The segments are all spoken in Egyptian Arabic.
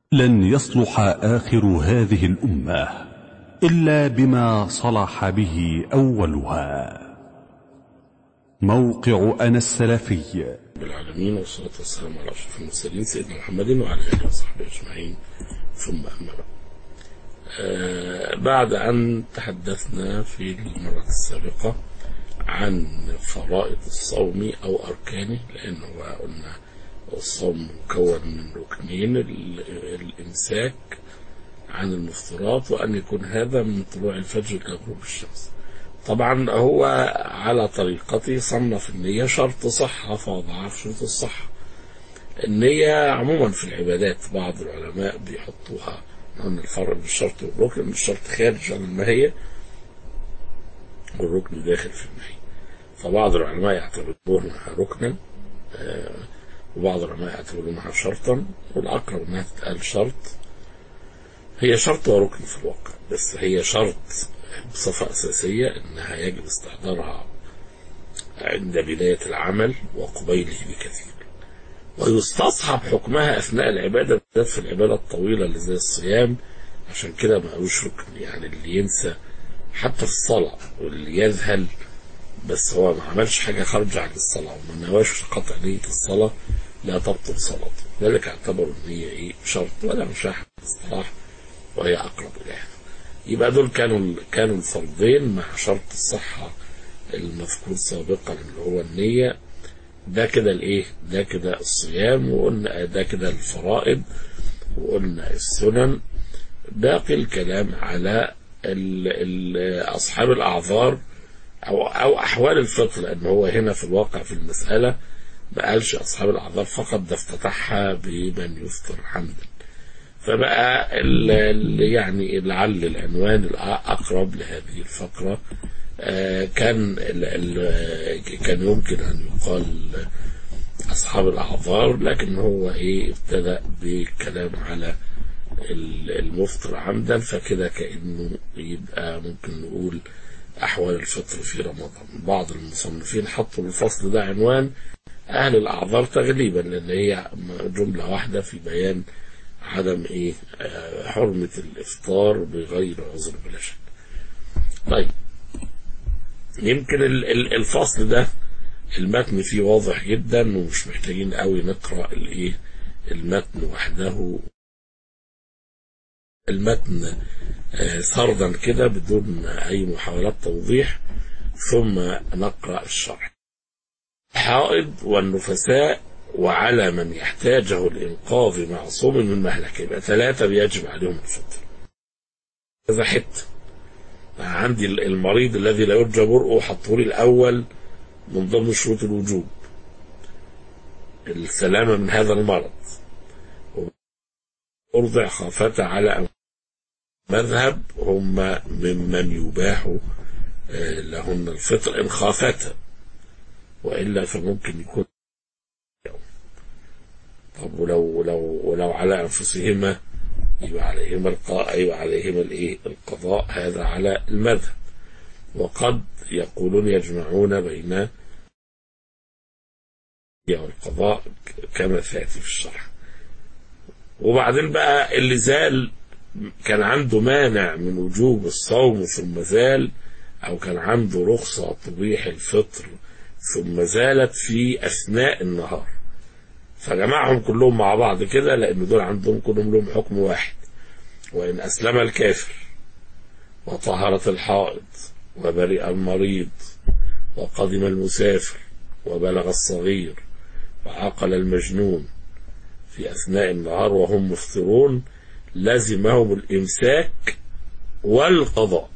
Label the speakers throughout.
Speaker 1: لن يصلح آخر هذه الأمة إلا بما صلح به أولها موقع أنا السلفي
Speaker 2: رب العالمين والصلاة والسلام على أشرف المرسلين سيدنا محمد وعلى آله وصحبه أجمعين ثم أما بعد آه بعد أن تحدثنا في المرة السابقة عن فرائض الصوم أو أركانه لأنه قلنا الصوم مكون من ركنين الإمساك عن المفطرات وأن يكون هذا من طلوع الفجر إلى غروب الشمس طبعا هو على طريقته صنف النية شرط صحة فوضعها في شروط الصحة النية عموما في العبادات بعض العلماء بيحطوها أن الفرق بين الشرط والركن أن الشرط خارج عن الماهية والركن داخل في الماهية فبعض العلماء يعتبرونها ركنا وبعض العلماء يعتبرونها شرطا والأقرب أنها تتقال شرط هي شرط وركن في الواقع بس هي شرط بصفة أساسية أنها يجب استحضارها عند بداية العمل وقبيله بكثير ويستصحب حكمها أثناء العبادة بالذات في العبادة الطويلة اللي زي الصيام عشان كده ما قالوش ركن يعني اللي ينسى حتى في الصلاة واللي يذهل بس هو ما عملش حاجة خارجة عن الصلاة وما نواش قطع نية الصلاة لا تبطل صلاته ذلك اعتبروا ان هي ايه شرط ولا مشاحة الاصطلاح وهي اقرب اليها يبقى دول كانوا كانوا الفرضين مع شرط الصحة المذكور سابقا اللي هو النية ده كده الايه ده كده الصيام وقلنا ده كده الفرائض وقلنا السنن باقي الكلام على ال ال اصحاب الاعذار او او احوال الفطر لان هو هنا في الواقع في المساله ما قالش اصحاب الاعذار فقط ده افتتحها بمن يفطر حمدا فبقى ال ال يعني لعل العنوان الاقرب لهذه الفقره كان ال كان يمكن ان يقال اصحاب الاعذار لكن هو ايه ابتدا بكلام على المفطر عمدا فكده كانه يبقى ممكن نقول أحوال الفطر في رمضان بعض المصنفين حطوا الفصل ده عنوان أهل الأعذار تغليبا لأن هي جملة واحدة في بيان عدم إيه حرمة الإفطار بغير عذر بلا شك طيب يمكن الفصل ده المتن فيه واضح جدا ومش محتاجين قوي نقرأ الإيه المتن وحده المتن سردا كده بدون أي محاولات توضيح ثم نقرأ الشرح الحائض والنفساء وعلى من يحتاجه الإنقاذ معصوم من مهلكة يبقى ثلاثة بيجب عليهم الفطر هذا حتة عندي المريض الذي لا يرجى برؤه حطه لي الأول من ضمن شروط الوجوب السلامة من هذا المرض أرضع خافته على مذهب هم ممن يباح لهن الفطر إن خافتا وإلا فممكن يكون طب ولو ولو ولو على أنفسهما يبقى عليهما القاء يبقى عليهما الإيه القضاء هذا على المذهب وقد يقولون يجمعون بين والقضاء كما سيأتي في الشرح وبعدين بقى اللي زال كان عنده مانع من وجوب الصوم ثم زال او كان عنده رخصة تبيح الفطر ثم زالت في اثناء النهار فجمعهم كلهم مع بعض كده لان دول عندهم كلهم لهم حكم واحد وان اسلم الكافر وطهرت الحائض وبرئ المريض وقدم المسافر وبلغ الصغير وعقل المجنون في اثناء النهار وهم مفطرون لزمهم الإمساك والقضاء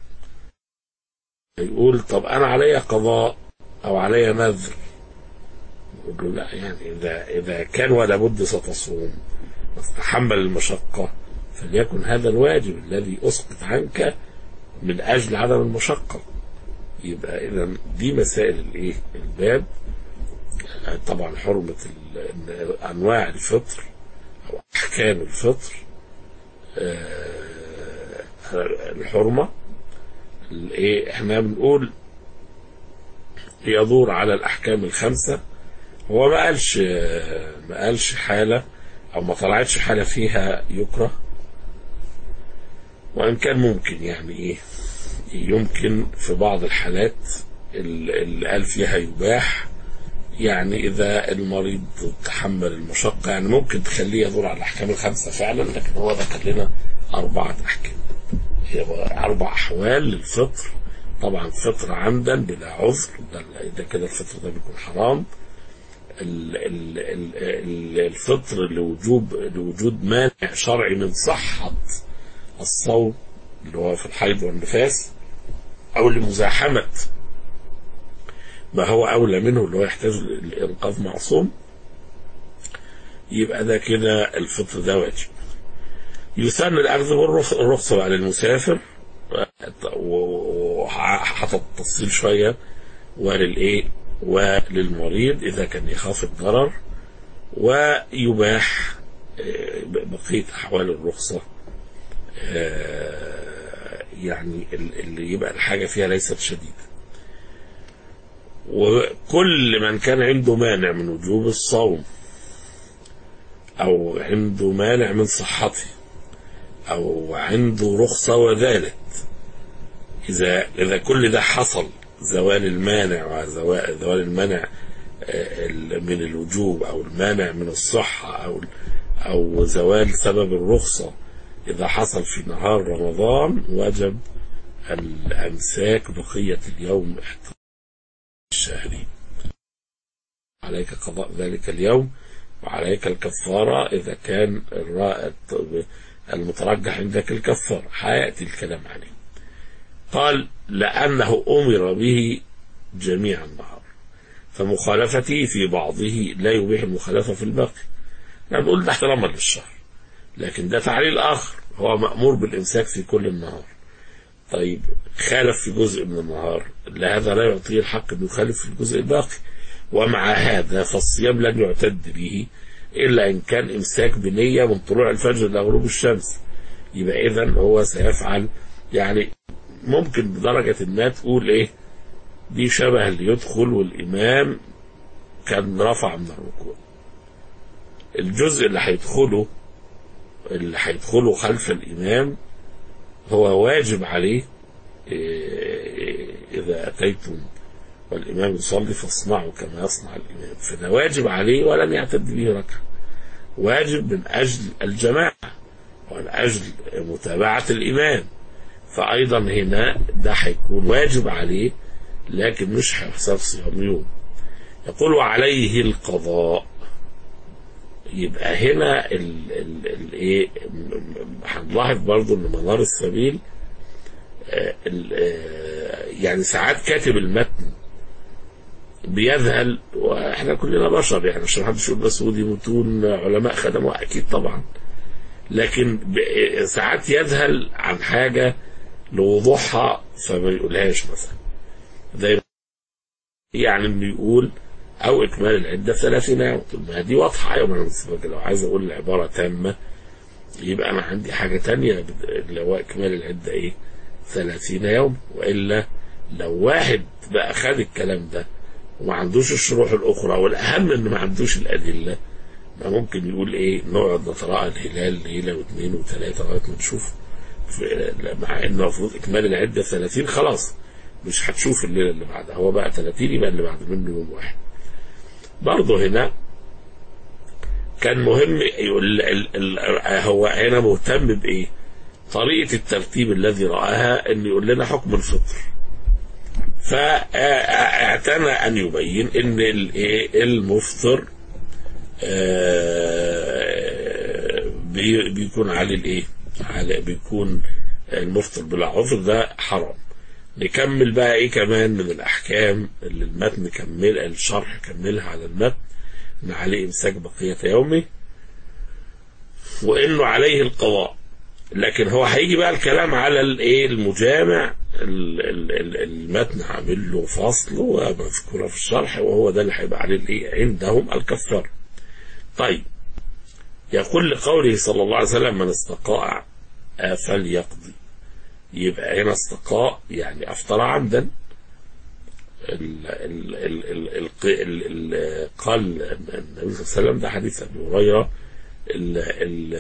Speaker 2: يقول طب أنا علي قضاء أو علي نذر يقول له لا يعني إذا, إذا كان ولا بد ستصوم وتتحمل المشقة فليكن هذا الواجب الذي أسقط عنك من أجل عدم المشقة يبقى إذا دي مسائل الإيه الباب طبعا حرمة أنواع الفطر أو أحكام الفطر الحرمة ايه احنا بنقول يدور على الاحكام الخمسة هو ما قالش ما قالش حالة او ما طلعتش حالة فيها يكره وان كان ممكن يعني ايه يمكن في بعض الحالات اللي قال فيها يباح يعني إذا المريض تحمل المشقة يعني ممكن تخليه يدور على الأحكام الخمسة فعلا لكن هو ذكر لنا أربعة أحكام هي أربع أحوال للفطر طبعا فطر عمدا بلا عذر ده, ده كده الفطر ده بيكون حرام ال- ال- ال- ال- الفطر لوجوب لوجود مانع شرعي من صحة الصوم اللي هو في الحيض والنفاس أو لمزاحمة ما هو أولى منه اللي هو يحتاج لإنقاذ معصوم يبقى ده كده الفطر ده واجب يسن الأخذ بالرخصة بقى للمسافر وحط التفصيل شوية وللإيه وللمريض إذا كان يخاف الضرر ويباح آه، بقية أحوال الرخصة آه، يعني اللي يبقى الحاجة فيها ليست شديدة وكل من كان عنده مانع من وجوب الصوم أو عنده مانع من صحته أو عنده رخصة وذلك إذا إذا كل ده حصل زوال المانع وزوال زوال المانع آه، من الوجوب أو المانع من الصحة أو أو زوال سبب الرخصة إذا حصل في نهار رمضان وجب الأمساك بقية اليوم الشهري عليك قضاء ذلك اليوم وعليك الكفارة إذا كان الرائد المترجح عندك الكفارة حياتي الكلام عليه قال لأنه أمر به جميع النهار فمخالفته في بعضه لا يبيح المخالفة في الباقي نحن نقول ده احتراما للشهر لكن ده تعليل آخر هو مأمور بالإمساك في كل النهار طيب خالف في جزء من النهار لا هذا لا يعطيه الحق أن يخالف في الجزء الباقي ومع هذا فالصيام لن يعتد به إلا إن كان إمساك بنية من طلوع الفجر إلى غروب الشمس يبقى إذا هو سيفعل يعني ممكن بدرجة ما تقول إيه دي شبه اللي يدخل والإمام كان رفع من الركوع الجزء اللي هيدخله اللي هيدخله خلف الإمام هو واجب عليه إيه، إذا أتيتم والإمام يصلي فاصنعوا كما يصنع الإمام فده واجب عليه ولن يعتد به ركعة واجب من أجل الجماعة ومن أجل متابعة الإمام فأيضا هنا ده هيكون واجب عليه لكن مش هيحسب صيام يوم يقول وعليه القضاء يبقى هنا ال ال ال ايه هنلاحظ برضو ان منار السبيل آه، ال- آه، يعني ساعات كاتب المتن بيذهل واحنا كلنا بشر يعني مش محدش يقول بس ودي متون علماء خدموا اكيد طبعا لكن ب- ساعات يذهل عن حاجه لوضوحها فما يقولهاش مثلا زي يعني انه يقول او اكمال العده 30 يوم طب ما دي واضحه يوم انا بس لو عايز اقول العباره تامه يبقى انا عندي حاجه تانية بد- اللي هو اكمال العده ايه 30 يوم والا لو واحد بقى خد الكلام ده وما عندوش الشروح الاخرى والاهم انه ما عندوش الادله ما ممكن يقول ايه نقعد نتراءى الهلال ليله واثنين وثلاثه لغايه ما نشوف في- مع ان المفروض اكمال العده 30 خلاص مش هتشوف الليله اللي بعدها هو بقى 30 يبقى اللي بعد منه يوم واحد برضه هنا كان مهم يقول ال ال هو هنا مهتم بايه؟ طريقه الترتيب الذي راها ان يقول لنا حكم الفطر. فاعتنى ان يبين ان الايه المفطر آه، بي- بيكون عليه الايه؟ على بيكون المفطر بلا عذر ده حرام. نكمل بقى ايه كمان من الاحكام اللي المتن كمل الشرح كملها على المتن ان عليه امساك بقيه يومه وانه عليه القضاء لكن هو هيجي بقى الكلام على الايه المجامع ال- ال- ال- المتن عامل له فصل ومذكوره في الشرح وهو ده اللي هيبقى عليه الايه عندهم الكفاره. طيب يقول لقوله صلى الله عليه وسلم من استقاء آه، فليقضي يبقى هنا استقاء يعني افطر عمدا ال ال ال ال ال ال ال قال النبي صلى الله عليه وسلم ده حديث ابي هريره ال ال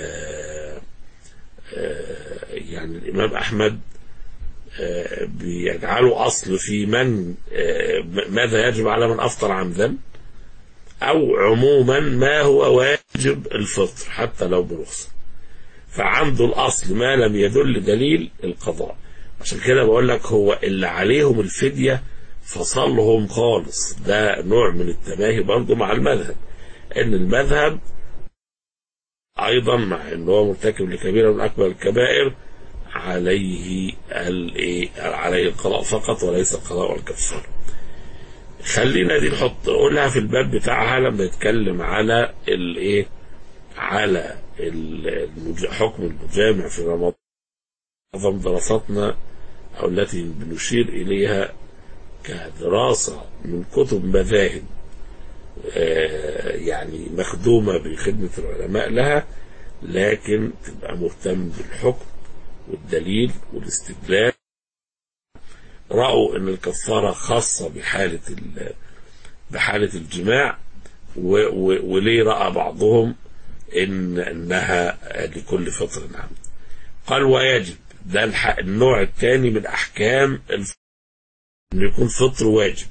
Speaker 2: يعني الإمام أحمد آه، بيجعلوا أصل في من آه، ماذا يجب على من أفطر عمدا أو عموما ما هو واجب الفطر حتى لو برخصة فعنده الأصل ما لم يدل دليل القضاء عشان كده بقول لك هو اللي عليهم الفدية فصلهم خالص ده نوع من التماهي برضه مع المذهب ان المذهب ايضا مع ان هو مرتكب لكبيره من اكبر الكبائر عليه الايه عليه القضاء فقط وليس القضاء والكفاره خلينا دي نحط قولها في الباب بتاعها لما يتكلم على الايه على ال- المج- حكم المجامع في رمضان معظم دراساتنا او التي بنشير اليها كدراسه من كتب مذاهب آه، يعني مخدومه بخدمه العلماء لها لكن تبقى مهتم بالحكم والدليل والاستدلال رأوا ان الكفارة خاصة بحالة ال- بحالة الجماع و و وليه رأى بعضهم ان انها لكل فطر عام قال ويجب ده الح- النوع الثاني من احكام الف... انه يكون فطر واجب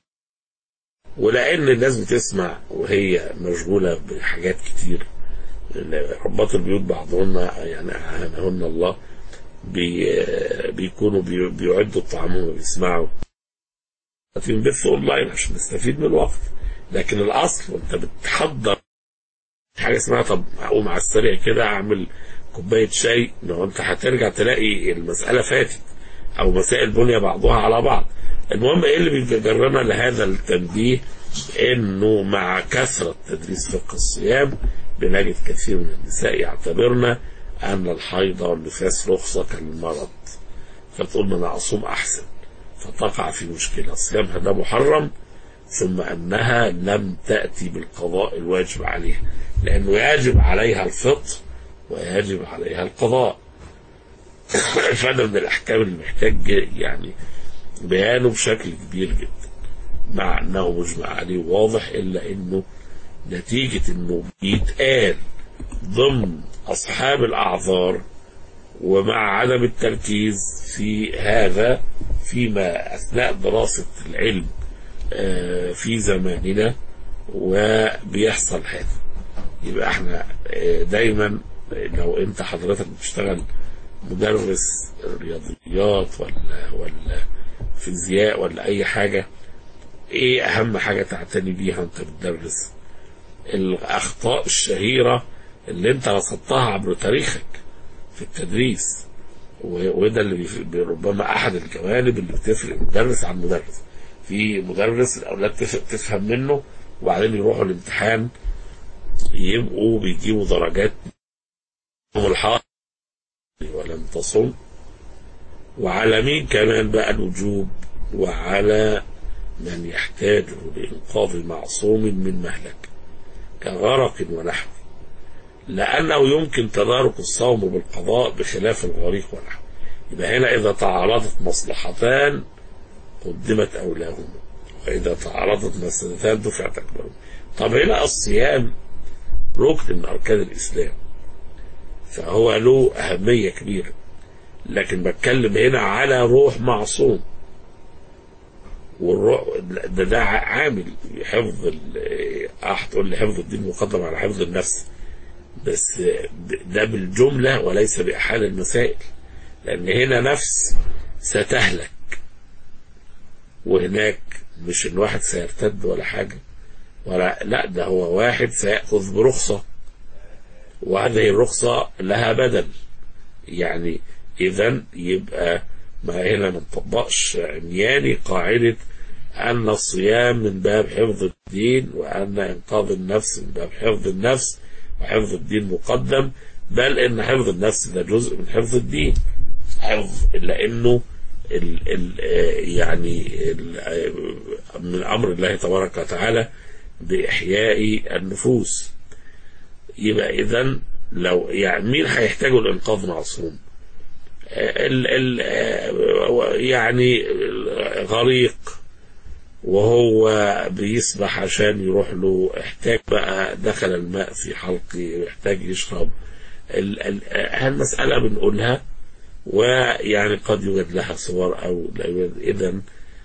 Speaker 2: ولان الناس بتسمع وهي مشغولة بحاجات كتير ربات البيوت بعضهن يعني أهانهن الله بي بيكونوا بي بيعدوا الطعام وبيسمعوا بث اونلاين عشان نستفيد من الوقت لكن الاصل وانت بتحضر حاجه اسمها طب اقوم على السريع كده اعمل كوبايه شاي لو انت هترجع تلاقي المساله فاتت او مسائل بني بعضها على بعض المهم ايه اللي بيجرنا لهذا التنبيه انه مع كثره تدريس فقه الصيام بنجد كثير من النساء يعتبرن ان الحيض والنفاس رخصه كالمرض فتقول ما انا اصوم احسن فتقع في مشكله صيامها ده محرم ثم انها لم تاتي بالقضاء الواجب عليها لانه يجب عليها الفطر ويجب عليها القضاء فده من الاحكام اللي محتاج يعني بيانه بشكل كبير جدا مع انه مجمع عليه واضح الا انه نتيجة انه بيتقال ضمن اصحاب الاعذار ومع عدم التركيز في هذا فيما اثناء دراسة العلم آه، في زماننا وبيحصل هذا يبقى احنا آه، دايما لو انت حضرتك بتشتغل مدرس رياضيات ولا ولا فيزياء ولا اي حاجه ايه اهم حاجه تعتني بيها وانت بتدرس الاخطاء الشهيره اللي انت رصدتها عبر تاريخك في التدريس و- وده اللي بيف- ربما احد الجوانب اللي بتفرق مدرس عن مدرس في مدرس الاولاد تف- تفهم منه وبعدين يروحوا الامتحان يبقوا بيجيبوا درجات يوم الحائط ولم تصم وعلى مين كمان بقى الوجوب وعلى من يحتاج لإنقاذ معصوم من مهلك كغرق ونحوه لأنه يمكن تدارك الصوم بالقضاء بخلاف الغريق ونحوه يبقى هنا إذا تعارضت مصلحتان قدمت أولاهما وإذا تعارضت مفسدتان دفعت أكبرهما طب هنا الصيام ركن من أركان الإسلام فهو له أهمية كبيرة لكن بتكلم هنا على روح معصوم والروح ده, ده عامل حفظ ال- اه هتقول لي حفظ الدين مقدم على حفظ النفس بس ده بالجملة وليس بأحال المسائل لأن هنا نفس ستهلك وهناك مش إن واحد سيرتد ولا حاجة ولا لا ده هو واحد سيأخذ برخصة وهذه الرخصة لها بدل يعني إذا يبقى ما هنا ما نطبقش عمياني قاعدة أن الصيام من باب حفظ الدين وأن إنقاذ النفس من باب حفظ النفس وحفظ الدين مقدم بل إن حفظ النفس ده جزء من حفظ الدين حفظ لأنه ال ال يعني ال من أمر الله تبارك وتعالى بإحياء النفوس يبقى إذا لو يعني مين هيحتاجوا الإنقاذ معصوم؟ ال ال يعني غريق وهو بيسبح عشان يروح له احتاج بقى دخل الماء في حلقه يحتاج يشرب ال- ال- هالمسألة بنقولها ويعني قد يوجد لها صور أو لا يوجد إذا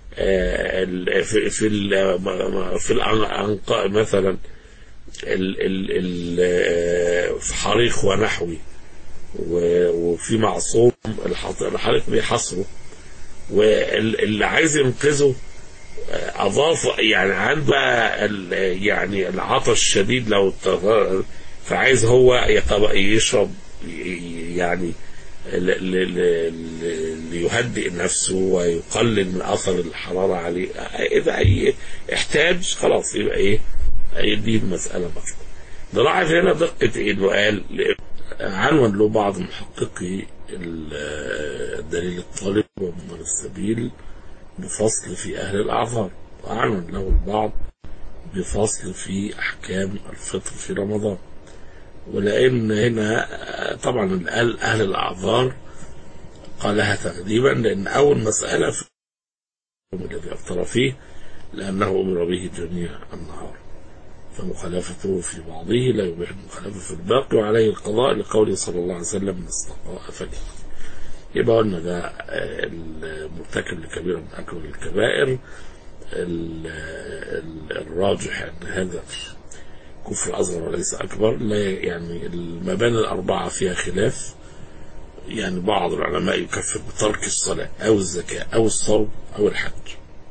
Speaker 2: في في ال- في الأنقاء مثلا ال ال ال آه، في حريق ونحوي و- وفي معصوم الحط- الحريق بيحصره واللي عايز ينقذه آه، اضاف يعني عنده بقى ال- يعني العطش الشديد لو ت- فعايز هو يطب- يشرب ي- يعني ل- ل- ل- ليهدئ نفسه ويقلل من اثر الحراره عليه اذا اي احتاج خلاص يبقى ايه أي دي المساله مفهوم نلاحظ هنا دقه انه قال عنون له بعض محققي ال- الدليل الطالب ومن السبيل بفصل في أهل الأعذار وعنون له البعض بفصل في أحكام الفطر في رمضان ولأن هنا آه، طبعا قال أهل الأعذار قالها تقديما لأن أول مسألة في اليوم الذي أفطر فيه لأنه أمر به جميع النهار فمخالفته في بعضه لا يبيح المخالفة في الباقي وعليه القضاء لقوله صلى الله عليه وسلم من استطاع فليقضي يبقى قلنا ده آه، المرتكب لكبيرة من أكبر الكبائر ال- ال- الراجح أن هذا كفر أصغر وليس أكبر لا يعني المباني الأربعة فيها خلاف يعني بعض العلماء يكفر بترك الصلاة أو الزكاة أو الصوم أو الحج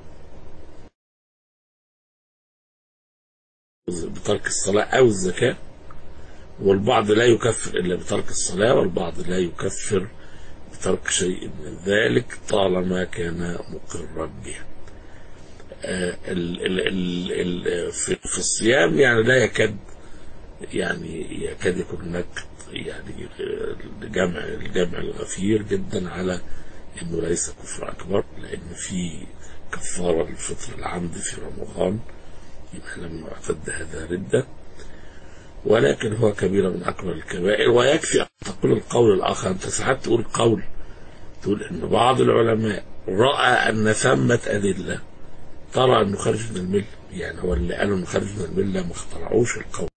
Speaker 2: بترك الصلاة أو الزكاة والبعض لا يكفر إلا بترك الصلاة والبعض لا يكفر بترك شيء من ذلك طالما كان مقرا بها آه، ال ال ال ال في, في الصيام يعني لا يكاد يعني يكاد يكون هناك يعني آه، الجمع الجمع الغفير جدا على انه ليس كفر اكبر لان في كفاره للفطر العمد في رمضان يبقى لم يعتد هذا رده ولكن هو كبيرة من أكبر الكبائر ويكفي أن تقول القول الآخر أنت ساعات تقول قول تقول أن بعض العلماء رأى أن ثمة أدلة ترى أنه خارج من الملة يعني هو اللي قالوا أنه خارج من الملة ما اخترعوش القول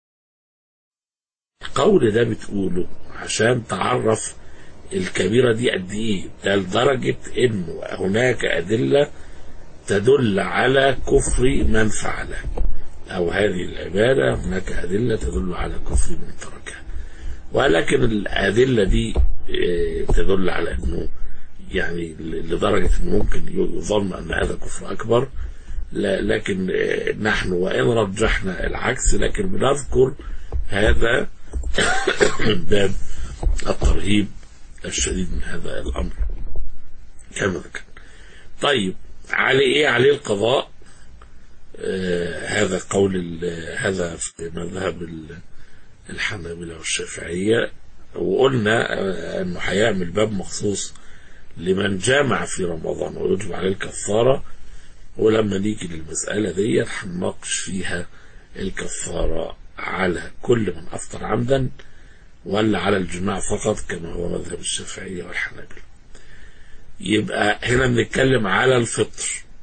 Speaker 2: القول ده بتقوله عشان تعرف الكبيرة دي قد إيه ده لدرجة أنه هناك أدلة تدل على كفر من فعله أو هذه العبادة هناك أدلة تدل على كفر من تركها ولكن الأدلة دي آه، تدل على أنه يعني لدرجة أنه ممكن يظن أن هذا كفر أكبر لا لكن آه، نحن وإن رجحنا العكس لكن بنذكر هذا من باب الترهيب الشديد من هذا الأمر كما ذكر طيب عليه إيه عليه القضاء آه، هذا قول ال- هذا في مذهب ال- الحنابلة والشافعية وقلنا آه، انه هيعمل باب مخصوص لمن جامع في رمضان ويجب عليه الكفارة ولما نيجي للمسألة دي هنناقش فيها الكفارة على كل من أفطر عمدا ولا على الجماع فقط كما هو مذهب الشافعية والحنابلة يبقى هنا بنتكلم على الفطر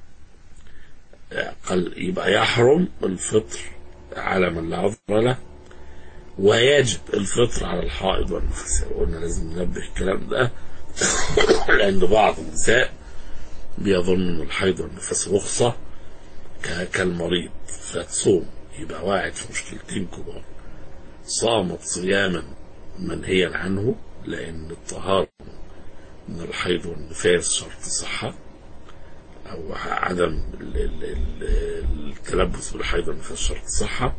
Speaker 2: قال يبقى يحرم الفطر على من لا عذر له ويجب الفطر على الحائض والنفساء قلنا لازم ننبه الكلام ده لأن بعض النساء بيظن أن الحيض والنفاس رخصة ك- كالمريض فتصوم يبقى واحد في مشكلتين كبار صامت صياما منهيا عنه لأن الطهارة من الحيض والنفاس شرط صحة أو عدم ال- ال- ال- التلبس بالحيض والنفاس شرط صحة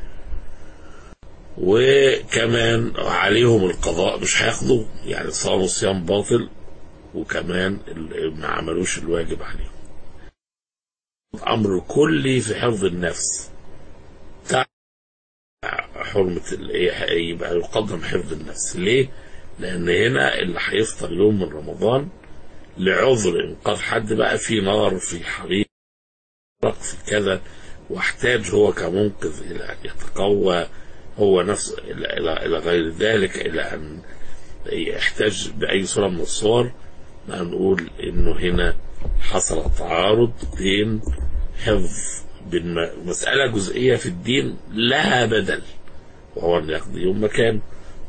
Speaker 2: وكمان عليهم القضاء مش هياخدوا يعني صاموا صيام باطل وكمان ال- ما عملوش الواجب عليهم أمر كلي في حفظ النفس تع- حرمة ال- إيه، يبقى يقدم حفظ النفس ليه؟ لأن هنا اللي هيفطر يوم من رمضان لعذر إنقاذ حد بقى في نار في حريق في كذا واحتاج هو كمنقذ إلى أن يتقوى هو نفسه إلى, إلى, إلى غير ذلك إلى أن يحتاج بأي صورة من الصور ما نقول إنه هنا حصل تعارض بين حفظ مسألة جزئية في الدين لها بدل وهو أن يقضي يوم مكان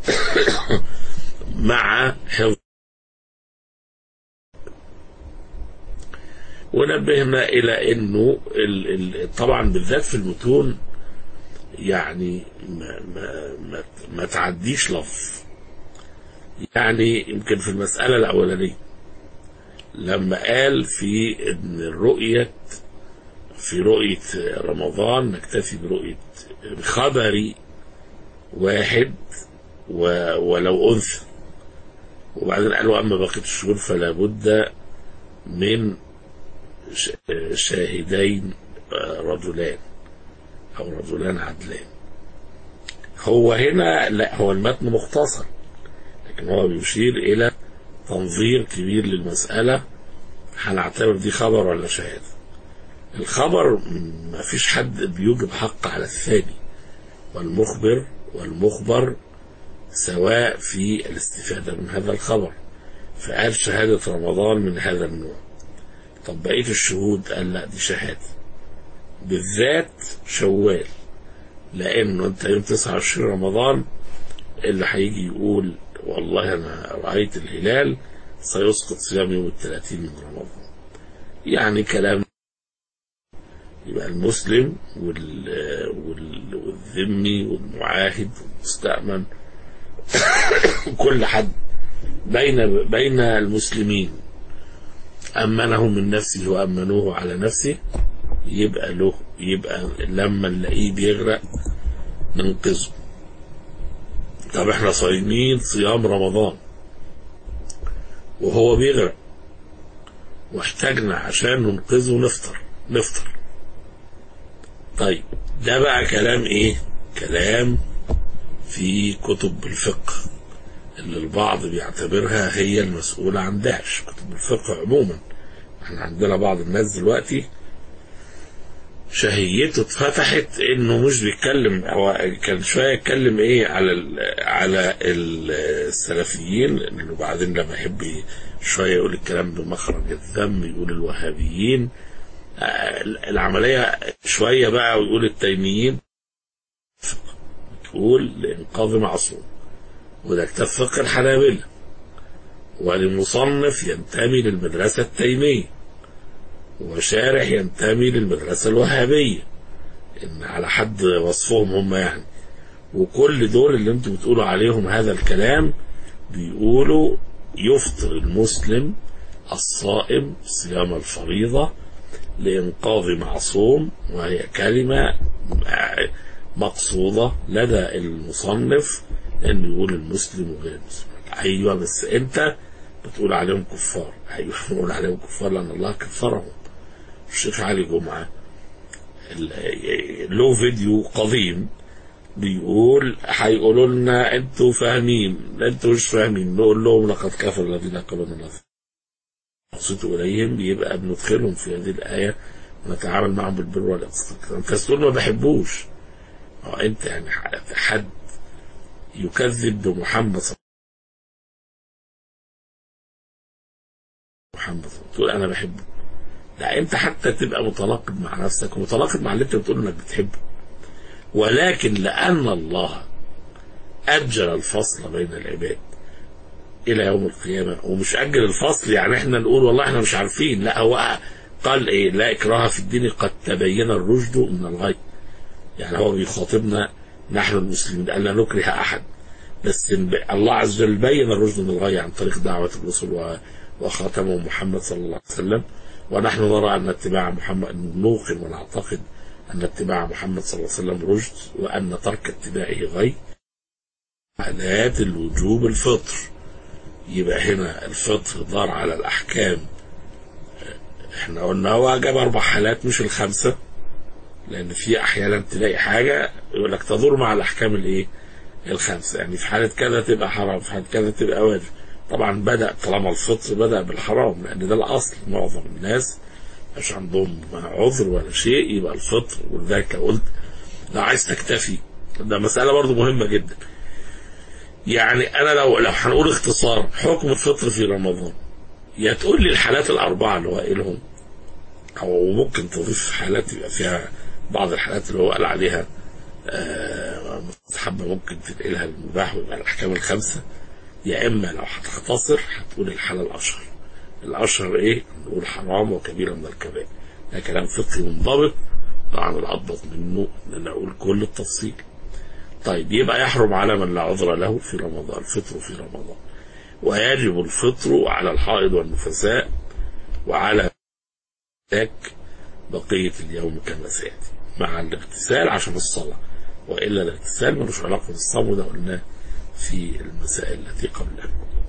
Speaker 2: مع حفظ ونبهنا إلى أنه ال ال طبعا بالذات في المتون يعني ما, ما, ما, ما تعديش لفظ يعني يمكن في المسألة الأولانية لما قال في ان الرؤية في رؤية رمضان نكتفي برؤية بخبر واحد و ولو أنثى وبعدين قال وأما بقية الشهور فلا بد من شاهدين رجلان أو رجلان عدلان هو هنا لا هو المتن مختصر لكن هو بيشير إلى تنظير كبير للمسألة هنعتبر دي خبر ولا شهادة الخبر ما فيش حد بيوجب حق على الثاني والمخبر والمخبر سواء في الاستفادة من هذا الخبر فقال شهادة رمضان من هذا النوع طب بقية الشهود قال لا دي شهادة بالذات شوال لأنه أنت يوم 29 رمضان اللي هيجي يقول والله أنا رأيت الهلال سيسقط صيام يوم الثلاثين من رمضان يعني كلام يبقى المسلم وال... وال... والذمي والمعاهد والمستأمن كل حد بين بين المسلمين أمنه من نفسه وأمنوه على نفسه يبقى له يبقى لما نلاقيه بيغرق ننقذه طب احنا صايمين صيام رمضان وهو بيغرق واحتاجنا عشان ننقذه نفطر نفطر طيب ده بقى كلام ايه كلام في كتب الفقه اللي البعض بيعتبرها هي المسؤولة عن داعش كتب الفقه عموما احنا عندنا بعض الناس دلوقتي شهيته اتفتحت انه مش بيتكلم هو كان شويه يتكلم ايه على ال على السلفيين انه بعدين لما يحب شويه يقول الكلام بمخرج الذم يقول الوهابيين العمليه شويه بقى ويقول التيميين تقول لانقاذ معصوم وده كتاب فقه الحنابلة ولمصنف ينتمي للمدرسة التيمية وشارح ينتمي للمدرسة الوهابية إن على حد وصفهم هم يعني وكل دول اللي انتم بتقولوا عليهم هذا الكلام بيقولوا يفطر المسلم الصائم صيام الفريضة لإنقاذ معصوم وهي كلمة مقصودة لدى المصنف انه يقول المسلم وغير المسلم ايوه بس انت بتقول عليهم كفار ايوه بنقول عليهم كفار لان الله كفرهم الشيخ علي جمعه له فيديو قديم بيقول هيقولوا لنا انتوا فاهمين انتوا مش فاهمين نقول لهم لقد كفر الذين قالوا من الله نقصد اليهم يبقى بندخلهم في هذه الايه ونتعامل معهم بالبر والاحسان انت تقول ما بحبوش اه انت يعني حد يكذب بمحمد صلى محمد تقول انا بحبه لا انت حتى تبقى متناقض مع نفسك ومتناقض مع اللي انت بتقول انك بتحبه ولكن لان الله اجل الفصل بين العباد الى يوم القيامه ومش اجل الفصل يعني احنا نقول والله احنا مش عارفين لا هو قال ايه لا اكراه في الدين قد تبين الرشد من الغي يعني هو بيخاطبنا نحن المسلمين ألا نكره أحد بس الله عز وجل بين الرشد من الغي عن طريق دعوة الرسل وخاتمهم محمد صلى الله عليه وسلم ونحن نرى أن اتباع محمد نوقن ونعتقد أن اتباع محمد صلى الله عليه وسلم رشد وأن ترك اتباعه غي حالات الوجوب الفطر يبقى هنا الفطر دار على الأحكام احنا قلنا هو جاب أربع حالات مش الخمسة لان في احيانا تلاقي حاجه يقول لك تدور مع الاحكام الايه الخمسه يعني في حاله كذا تبقى حرام في حاله كذا تبقى واجب طبعا بدا طالما الفطر بدا بالحرام لان ده الاصل معظم الناس مش عندهم عذر ولا شيء يبقى الفطر ولذلك قلت لو عايز تكتفي ده مساله برضو مهمه جدا يعني انا لو لو هنقول اختصار حكم الفطر في رمضان يا تقول لي الحالات الاربعه اللي هو قايلهم أو ممكن تضيف حالات يبقى فيها بعض الحالات اللي هو قال عليها آه، مستحبة ممكن تنقلها للمباح ويبقى الأحكام الخمسة يا إما لو هتختصر هتقول الحالة الأشهر الأشهر إيه؟ نقول حرام وكبيرة من الكبائر ده كلام فقهي منضبط طبعا الأضبط منه إن أقول كل التفصيل طيب يبقى يحرم على من لا عذر له في رمضان الفطر في رمضان ويجب الفطر على الحائض والنفساء وعلى ذاك بقية اليوم كما سيأتي مع الاغتسال عشان الصلاة وإلا الاغتسال ملوش علاقة بالصوم وده قلناه في المسائل التي قبلها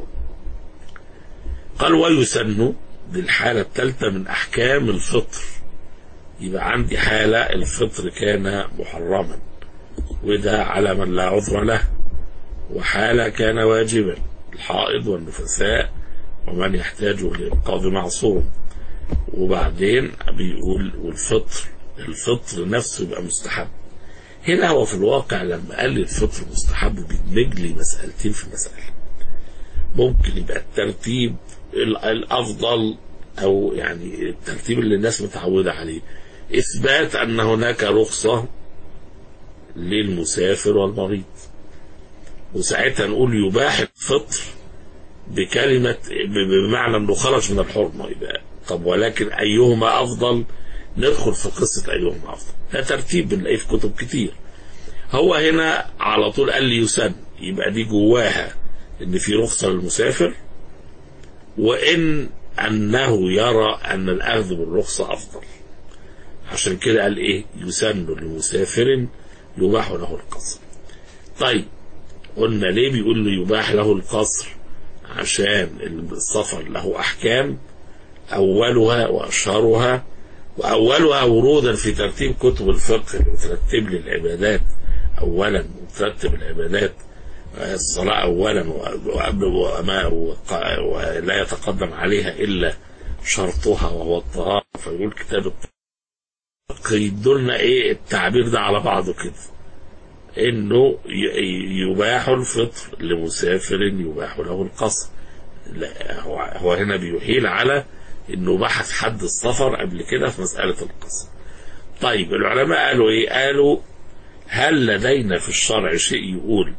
Speaker 2: قال ويسن دي الحالة الثالثة من أحكام الفطر يبقى عندي حالة الفطر كان محرما وده على من لا عذر له وحالة كان واجبا الحائض والنفساء ومن يحتاجه لإنقاذ معصوم وبعدين بيقول والفطر الفطر نفسه يبقى مستحب هنا هو في الواقع لما قال لي الفطر مستحب بيدمج لي مسألتين في مسألة ممكن يبقى الترتيب ال- الأفضل أو يعني الترتيب اللي الناس متعودة عليه إثبات أن هناك رخصة للمسافر والمريض وساعتها نقول يباح الفطر بكلمة ب- بمعنى أنه خرج من الحرمة يبقى طب ولكن أيهما أفضل ندخل في قصة أيهما أفضل ده ترتيب بنلاقيه في كتب كتير هو هنا على طول قال لي يسن يبقى دي جواها ان في رخصة للمسافر وان انه يرى ان الاخذ بالرخصة افضل عشان كده قال ايه يسن لمسافر يباح له القصر طيب قلنا ليه بيقول له يباح له القصر عشان السفر له احكام اولها واشهرها واولها ورودا في ترتيب كتب الفقه اللي بترتب لي العبادات اولا وترتب العبادات الصلاة أولا وقبل وما وق- ولا يتقدم عليها إلا شرطها وهو الطهارة فيقول كتاب الطهارة يدولنا إيه التعبير ده على بعضه كده إنه ي- يباح الفطر لمسافر يباح له القصر لا هو هو هنا بيحيل على إنه بحث حد السفر قبل كده في مسألة القصر طيب العلماء قالوا إيه قالوا هل لدينا في الشرع شيء يقول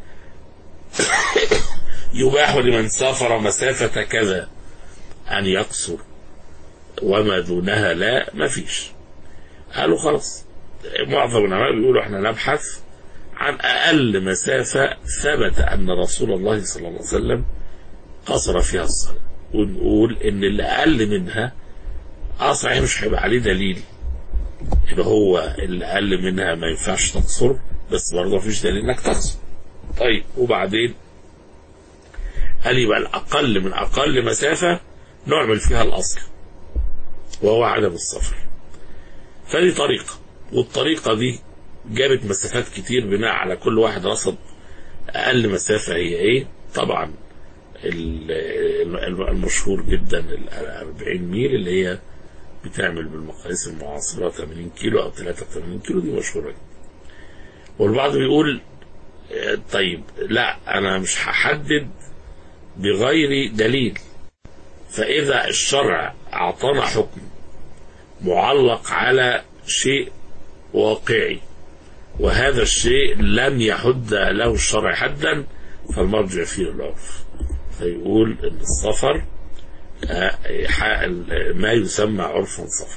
Speaker 2: يباح لمن سافر مسافة كذا أن يقصر وما دونها لا ما فيش قالوا خلاص معظم العلماء بيقولوا احنا نبحث عن أقل مسافة ثبت أن رسول الله صلى الله عليه وسلم قصر فيها الصلاة ونقول إن اللي أقل منها اه صحيح مش هيبقى عليه دليل يبقى هو اللي أقل منها ما ينفعش تقصر بس برضه مفيش دليل إنك تقصر طيب وبعدين هل يبقى الأقل من أقل مسافة نعمل فيها الأصل وهو عدم السفر فدي طريقة والطريقة دي جابت مسافات كتير بناء على كل واحد رصد أقل مسافة هي إيه طبعا ال- ال- المشهور جدا ال 40 ميل اللي هي بتعمل بالمقاييس المعاصرة 80 كيلو أو 83 كيلو دي مشهورة جدا والبعض بيقول آه، طيب لا أنا مش هحدد بغير دليل فإذا الشرع أعطانا حكم معلق على شيء واقعي وهذا الشيء لم يحد له الشرع حدا فالمرجع فيه العرف فيقول ان السفر آه، ح- ما يسمى عرفا سفر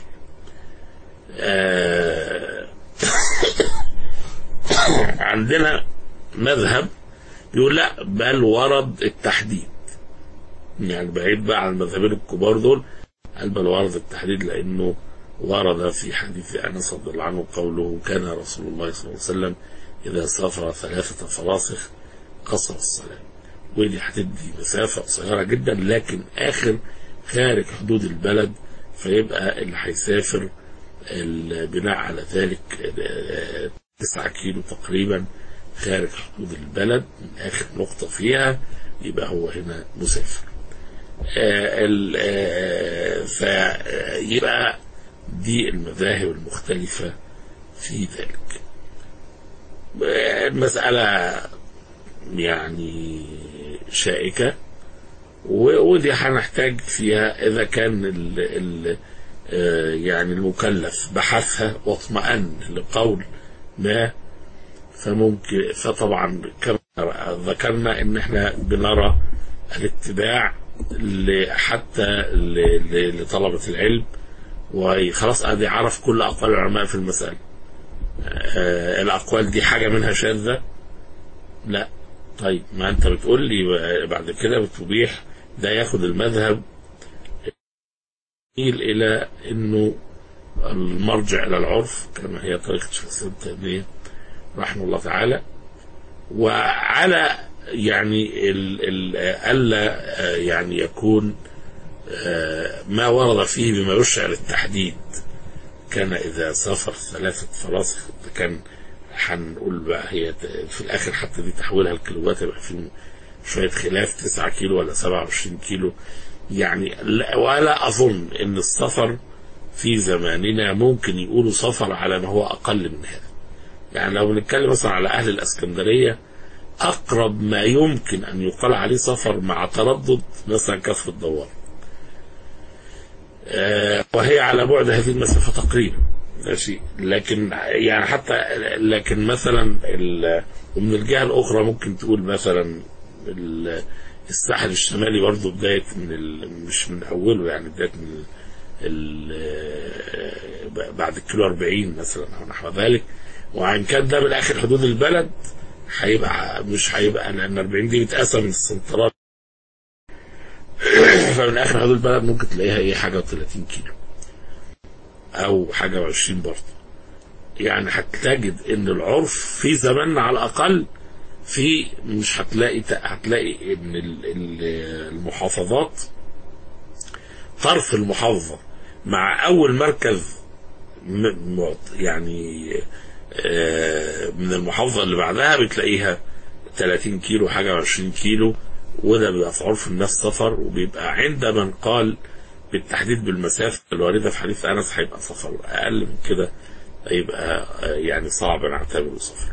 Speaker 2: آه، عندنا مذهب يقول لا بل ورد التحديد يعني بعيد بقى عن المذهبين الكبار دول قال بل ورد التحديد لانه ورد في حديث انس رضي الله عنه قوله كان رسول الله صلى الله عليه وسلم اذا سافر ثلاثه فراسخ قصر الصلاه ودي هتدي مسافه قصيره جدا لكن اخر خارج حدود البلد فيبقى اللي هيسافر ال- بناء على ذلك آه، 9 كيلو تقريبا خارج حدود البلد من اخر نقطه فيها يبقى هو هنا مسافر آه، ال- آه، فيبقى دي المذاهب المختلفة في ذلك آه، المسألة يعني شائكة و- ودي هنحتاج فيها إذا كان ال ال آه، يعني المكلف بحثها واطمأن لقول ما فممكن فطبعا كما ذكرنا ان احنا بنرى الاتباع ل- حتى ل- ل- لطلبة العلم وخلاص ادي عرف كل اقوال العلماء في المسألة آه، الاقوال دي حاجة منها شاذة لا طيب ما انت بتقول لي بعد كده بتبيح ده ياخد المذهب يميل الى انه المرجع الى العرف كما هي طريقه شيخ الاسلام ابن تيميه رحمه الله تعالى وعلى يعني ال ال الا آه، يعني يكون آه، ما ورد فيه بما يشعر التحديد كان اذا سافر ثلاثه فراسخ كان هنقول بقى هي ت- في الاخر حتى دي تحويلها الكيلوات يبقى في شويه خلاف 9 كيلو ولا 27 كيلو يعني لا- ولا اظن ان السفر في زماننا ممكن يقولوا سفر على ما هو اقل من هذا يعني لو بنتكلم مثلا على اهل الاسكندريه اقرب ما يمكن ان يقال عليه سفر مع تردد مثلا كفر الدوار آه، وهي على بعد هذه المسافه تقريبا ماشي لكن يعني حتى لكن مثلا ال- ومن الجهه الاخرى ممكن تقول مثلا ال- الساحل الشمالي برضه بدايه من ال- مش من اوله يعني بدايه من ال- بعد الكيلو 40 مثلا او نحو ذلك وان كان ده من اخر حدود البلد هيبقى مش هيبقى لان 40 دي بتقسم من السنترات فمن اخر حدود البلد ممكن تلاقيها ايه حاجه و30 كيلو او حاجه و20 برضه يعني هتجد ان العرف في زماننا على الاقل في مش هتلاقي هتلاقي ان ال- ال- المحافظات طرف المحافظه مع اول مركز م- م- يعني آه، من المحافظه اللي بعدها بتلاقيها 30 كيلو حاجه و20 كيلو وده بيبقى في عرف الناس سفر وبيبقى عند من قال بالتحديد بالمسافه الوارده في حديث انس هيبقى سفر اقل من كده هيبقى آه، يعني صعب نعتبره سفر.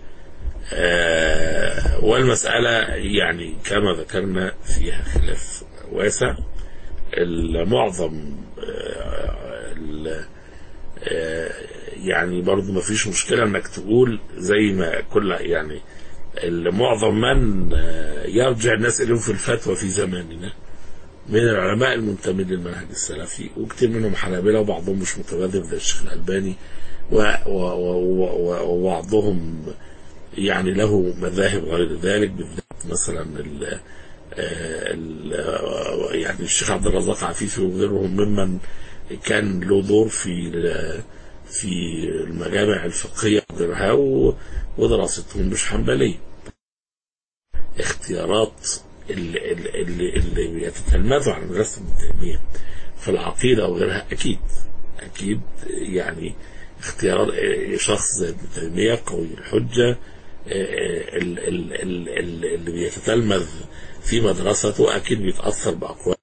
Speaker 2: آه، والمسألة يعني كما ذكرنا فيها خلاف واسع المعظم آه، ال- آه، يعني برضو ما فيش مشكلة انك تقول زي ما كل يعني معظم من آه، يرجع الناس اليهم في الفتوى في زماننا من العلماء المنتمين للمنهج السلفي وكتير منهم حنابلة وبعضهم مش متبادر زي الشيخ الألباني و- و- و- و- وبعضهم يعني له مذاهب غير ذلك بالذات مثلا ال ال يعني الشيخ عبد الرزاق عفيفي وغيرهم ممن كان له دور في في المجامع الفقهية وغيرها و- ودراستهم مش حنبلية اختيارات اللي, اللي, اللي بيتتلمذوا على مدرسة ابن تيمية في العقيدة وغيرها أكيد أكيد يعني اختيارات اه، شخص زي ابن تيمية قوي الحجة اه، ال- ال- ال- ال- اللي بيتتلمذ في مدرسته أكيد بيتأثر بأقوال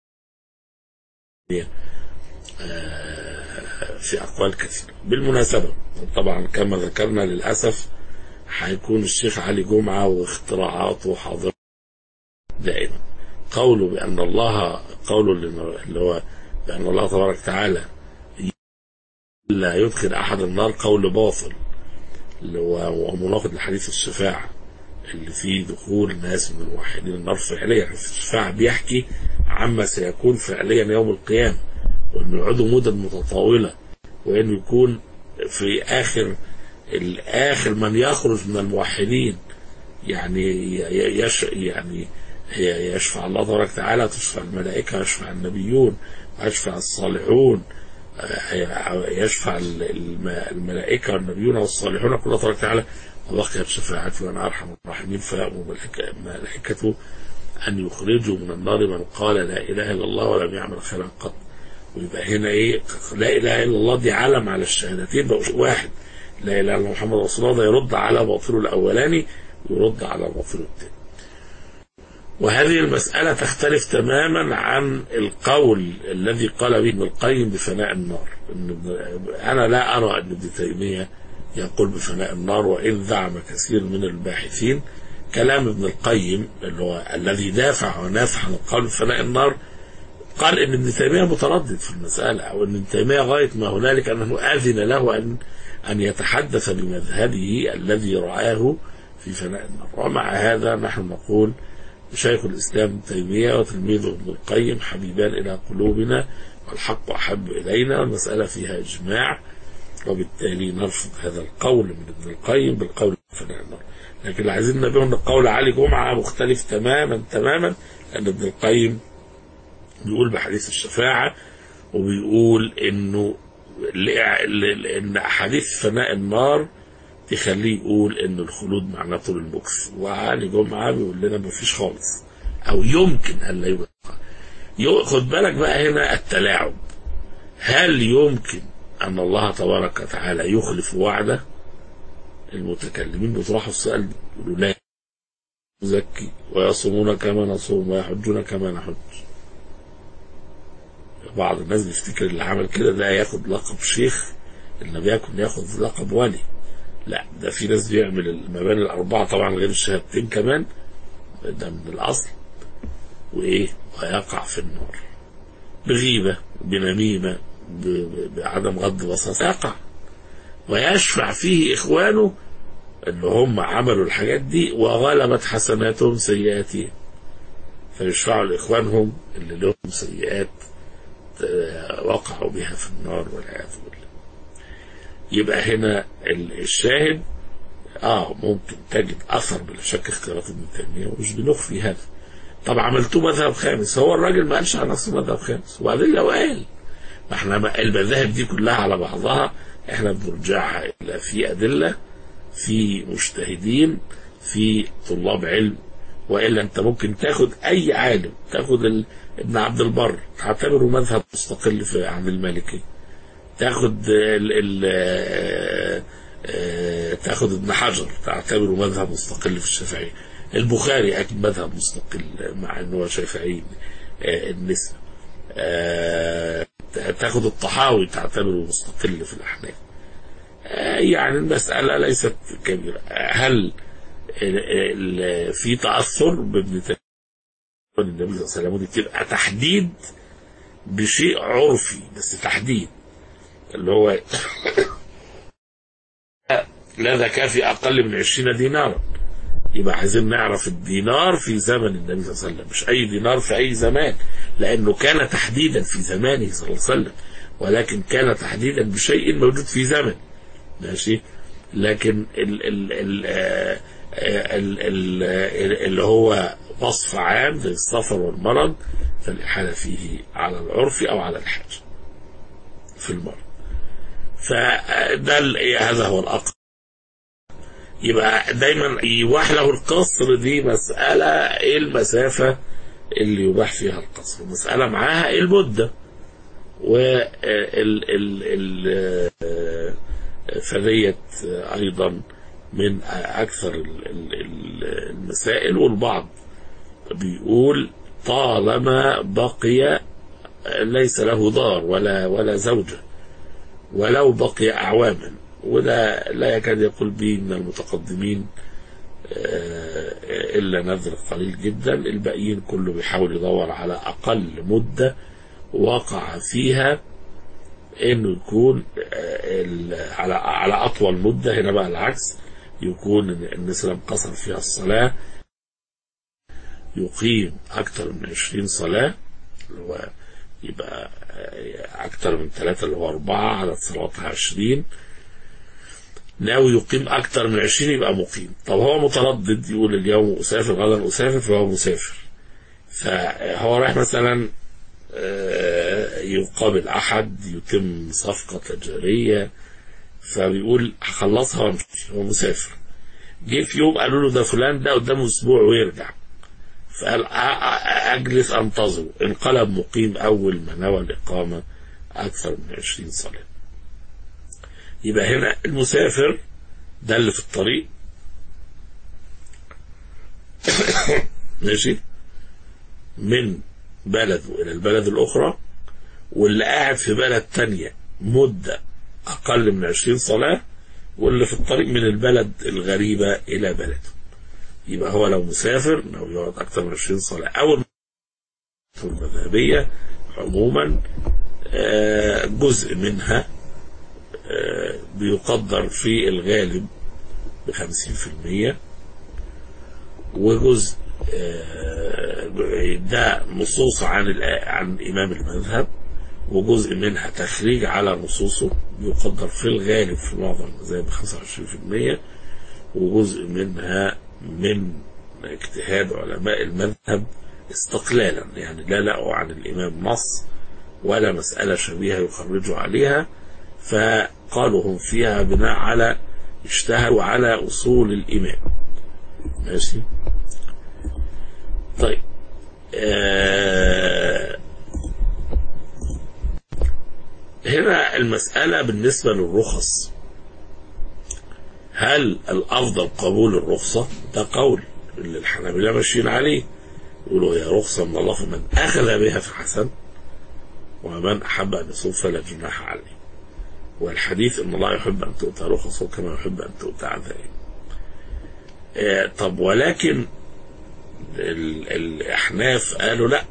Speaker 2: اه، في أقوال كثيرة بالمناسبة طبعا كما ذكرنا للأسف هيكون الشيخ علي جمعة واختراعاته حاضرة دائما قوله بأن الله قوله اللي اللي هو بأن الله تبارك وتعالى لا يدخل أحد النار قول باطل اللي هو ومناقض لحديث الشفاعة اللي فيه دخول ناس من الموحدين النار فعليا في الشفاعة بيحكي عما سيكون فعليا يوم القيامة وانه يقعدوا مدد متطاولة وانه يكون في آخر الآخر من يخرج من الموحدين يعني ي- يش يعني هي يشفع الله تبارك وتعالى تشفع الملائكة يشفع النبيون ويشفع الصالحون آه، يشفع ال- الم- الملائكة والنبيون والصالحون كل الله تبارك وتعالى وبقيت شفاعتي وأنا أرحم الراحمين فيأمر الملائكة- الملائكة أن يخرجوا من النار من قال لا إله إلا الله ولم يعمل خيرا قط ويبقى هنا إيه لا إله إلا الله دي علم على الشهادتين بقوا شيء واحد لا إله إلا الله محمد رسول الله ده يرد على باطله الأولاني ويرد على باطله الثاني وهذه المسألة تختلف تماما عن القول الذي قال به ابن القيم بفناء النار إن ابن- أنا لا أرى أن ابن تيمية يقول بفناء النار وإن زعم كثير من الباحثين كلام ابن القيم اللي هو الذي دافع ونافع عن القول بفناء النار قال ان ابن تيميه متردد في المساله او ان ابن تيميه غايه ما هنالك انه اذن له ان ان يتحدث بمذهبه الذي رآه في فناء النار ومع هذا نحن نقول شيخ الاسلام ابن تيميه وتلميذه ابن القيم حبيبان الى قلوبنا والحق احب الينا والمساله فيها اجماع وبالتالي نرفض هذا القول من ابن القيم بالقول بفناء النار لكن اللي عايزين نبيه ان قول علي جمعه مختلف تماما تماما لان ابن القيم بيقول بحديث الشفاعة وبيقول انه لإع- ل- ان احاديث فناء النار تخليه يقول ان الخلود معناه طول المكس وعلي جمعة بيقول لنا مفيش خالص او يمكن ان لا يوجد يو- خد بالك بقى هنا التلاعب هل يمكن ان الله تبارك وتعالى يخلف وعده المتكلمين بيطرحوا السؤال ده يقولوا لا يزكي ويصومون كما نصوم ويحجون كما نحج بعض الناس بيفتكر اللي عمل كده ده ياخد لقب شيخ اللي بيكن ياخد لقب ولي لا ده في ناس بيعمل المباني الأربعة طبعا غير الشهادتين كمان ده من الأصل وإيه ويقع في النار بغيبة بنميمة ب- ب- بعدم غض بصر يقع ويشفع فيه إخوانه اللي هم عملوا الحاجات دي وغلبت حسناتهم سيئاتهم فيشفعوا لإخوانهم اللي لهم سيئات آه، وقعوا بها في النار والعياذ بالله يبقى هنا ال- الشاهد اه ممكن تجد اثر بلا شك اختيارات ابن تيميه ومش بنخفي هذا طب عملتوه مذهب خامس هو الراجل ما قالش على نفسه مذهب خامس وبعدين لو قال ما احنا ما- المذاهب دي كلها على بعضها احنا بنرجعها الى في ادله في مجتهدين في طلاب علم والا انت ممكن تاخد اي عالم تاخد ال... ابن عبد البر تعتبره مذهب مستقل في عن المالكيه تاخد ال... ال... آه، آه، تاخد ابن حجر تعتبره مذهب مستقل في الشافعيه البخاري اكيد مذهب مستقل مع انه هو شافعي آه، النسبه آه، تاخد الطحاوي تعتبره مستقل في الاحناف آه، يعني المسألة ليست كبيرة آه، هل ال- ال- في تأثر بابن تيمية النبي صلى الله عليه وسلم ودي تبقى تحديد بشيء عرفي بس تحديد اللي هو لا زكاة في أقل من عشرين دينارا يبقى عايزين نعرف الدينار في زمن النبي صلى الله عليه وسلم مش أي دينار في أي زمان لأنه كان تحديدا في زمانه صلى الله عليه وسلم ولكن كان تحديدا بشيء موجود في زمن ماشي لكن ال ال ال آه، آه، ال ال آه، اللي هو وصف عام زي السفر والمرض فالإحالة فيه على العرف أو على الحاجة في المرض فده ال- هذا هو الأقل يبقى دايما يباح له القصر دي مسألة ايه المسافة اللي يباح فيها القصر مسألة معاها إيه المدة وال ال ال فديت أيضا من أكثر ال- ال- ال- المسائل والبعض بيقول طالما بقي ليس له دار ولا ولا زوجة ولو بقي أعواما وده لا يكاد يقول به من المتقدمين آه، إلا نذر قليل جدا الباقيين كله بيحاول يدور على أقل مدة وقع فيها انه يكون آه، ال- على على اطول مده هنا بقى العكس يكون إن الناس لم قصر فيها الصلاه يقيم اكثر من 20 صلاه اللي هو يبقى آه، اكثر من ثلاثه اللي هو اربعه عدد صلواتها 20 ناوي يقيم اكثر من 20 يبقى مقيم طب هو متردد يقول اليوم اسافر غدا اسافر فهو مسافر فهو رايح مثلا آه، يقابل احد يتم صفقه تجاريه فبيقول هخلصها وامشي هو مسافر جه في يوم قالوا له ده فلان ده قدامه اسبوع ويرجع فقال أ- أ- اجلس انتظره انقلب مقيم اول ما نوى الاقامه اكثر من 20 صلاه يبقى هنا المسافر ده اللي في الطريق ماشي من بلده إلى البلد الأخرى واللي قاعد في بلد تانية مدة أقل من 20 صلاة واللي في الطريق من البلد الغريبة إلى بلده يبقى هو لو مسافر لو يقعد أكثر من 20 صلاة أو المذهبية عموما آه، جزء منها آه، بيقدر في الغالب بخمسين في المية وجزء آه، ده نصوص عن الآ- عن إمام المذهب وجزء منها تخريج على نصوصه يقدر في الغالب في معظم زي ب 25% وجزء منها من اجتهاد علماء المذهب استقلالا يعني لا لقوا عن الإمام نص ولا مسألة شبيهة يخرجوا عليها فقالوا هم فيها بناء على اجتهدوا على أصول الإمام ماشي طيب آه هنا المسألة بالنسبة للرخص هل الأفضل قبول الرخصة ده قول اللي الحنابلة ماشيين عليه يقولوا هي رخصة من الله فمن أخذ بها فحسن ومن أحب أن يصوم فلا جناح عليه والحديث إن الله يحب أن تؤتى رخصه كما يحب أن تؤتى عذائم آه طب ولكن ال- الأحناف قالوا لا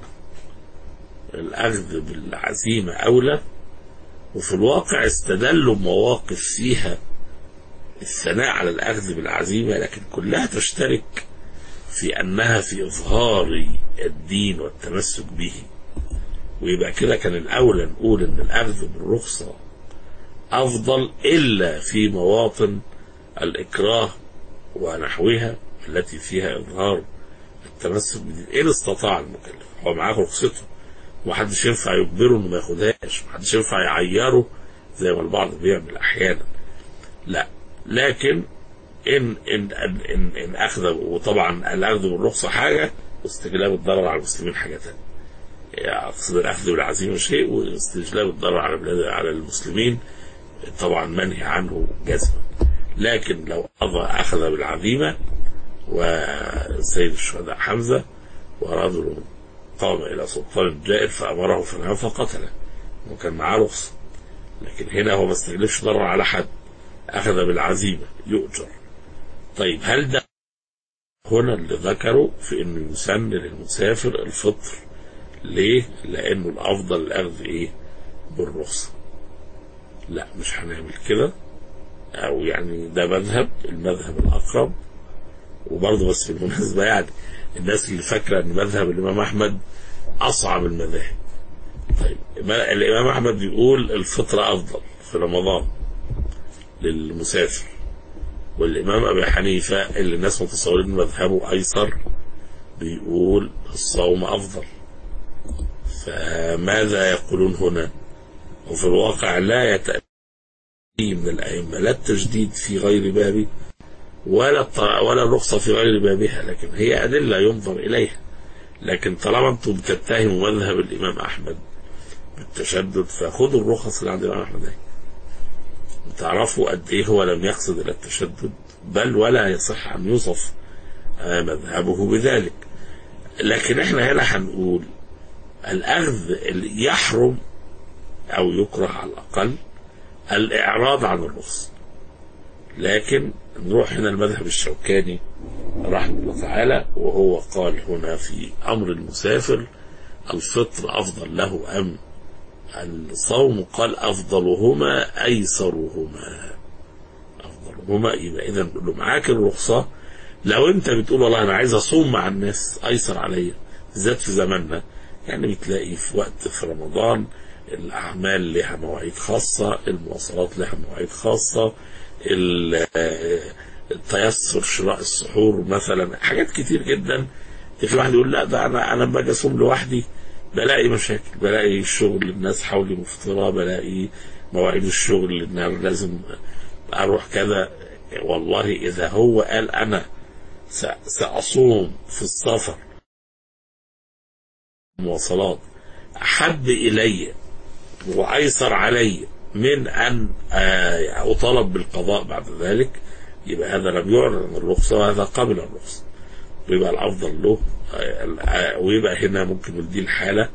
Speaker 2: الأخذ بالعزيمة أولى وفي الواقع استدلوا بمواقف فيها الثناء على الأخذ بالعزيمة لكن كلها تشترك في أنها في إظهار الدين والتمسك به ويبقى كده كان الأولى نقول إن الأخذ بالرخصة أفضل إلا في مواطن الإكراه ونحوها التي فيها إظهار التمسك بالدين إن استطاع المكلف هو معاه رخصته ومحدش ينفع يجبره انه ما ياخدهاش محدش ينفع يعيره زي ما البعض بيعمل احيانا لا لكن ان ان ان, إن, إن اخذ وطبعا الاخذ بالرخصه حاجه واستجلاب الضرر على المسلمين حاجه ثانيه يعني اقصد الاخذ بالعزيمه شيء واستجلاب الضرر على بلاد على المسلمين طبعا منهي عنه جزما لكن لو اخذ بالعزيمه وسيد الشهداء حمزه ورجل قام إلى سلطان جائر فأمره فنهاه فقتله وكان معاه رخصة لكن هنا هو ما استجلبش ضرر على حد أخذ بالعزيمة يؤجر طيب هل ده هنا اللي ذكروا في انه يسن للمسافر الفطر ليه؟ لانه الافضل الاخذ ايه؟ بالرخصة لا مش هنعمل كده او يعني ده مذهب المذهب الاقرب وبرضه بس بالمناسبة يعني الناس اللي فاكرة ان مذهب الامام احمد اصعب المذاهب طيب ما- الامام احمد بيقول الفطرة افضل في رمضان للمسافر والامام ابي حنيفة اللي الناس متصورين مذهبه ايسر بيقول الصوم افضل فماذا يقولون هنا وفي الواقع لا يتأتي من الأئمة لا التجديد في غير بابه ولا الط- ولا الرخصة في غير بابها لكن هي أدلة ينظر إليها لكن طالما أنتم بتتهموا مذهب الإمام أحمد بالتشدد فخذوا الرخص اللي عند الإمام أحمد اهي. تعرفوا قد إيه هو لم يقصد إلى التشدد بل ولا يصح أن يوصف آه، مذهبه بذلك لكن احنا هنا هنقول الأخذ اللي يحرم أو يكره على الأقل الإعراض عن الرخص لكن نروح هنا المذهب الشوكاني رحمه الله تعالى وهو قال هنا في أمر المسافر الفطر أفضل له أم الصوم قال أفضلهما أيسرهما أفضلهما يبقى إذا نقول له معاك الرخصة لو أنت بتقول والله أنا عايز أصوم مع الناس أيسر عليا بالذات في زماننا يعني بتلاقي في وقت في رمضان الأعمال لها مواعيد خاصة المواصلات لها مواعيد خاصة ال- آه، التيسر شراء السحور مثلا حاجات كتير جدا في واحد يقول لا ده انا انا باجي اصوم لوحدي بلاقي مشاكل بلاقي الشغل الناس حولي مفطره بلاقي مواعيد الشغل ان أنا لازم اروح كذا والله اذا هو قال انا س- ساصوم في السفر مواصلات احب الي وايسر علي من ان آه، اطالب بالقضاء بعد ذلك يبقى هذا لم يعلن الرخصه وهذا قبل الرخصه ويبقى الافضل له آه، آه، ويبقى هنا ممكن دي الحاله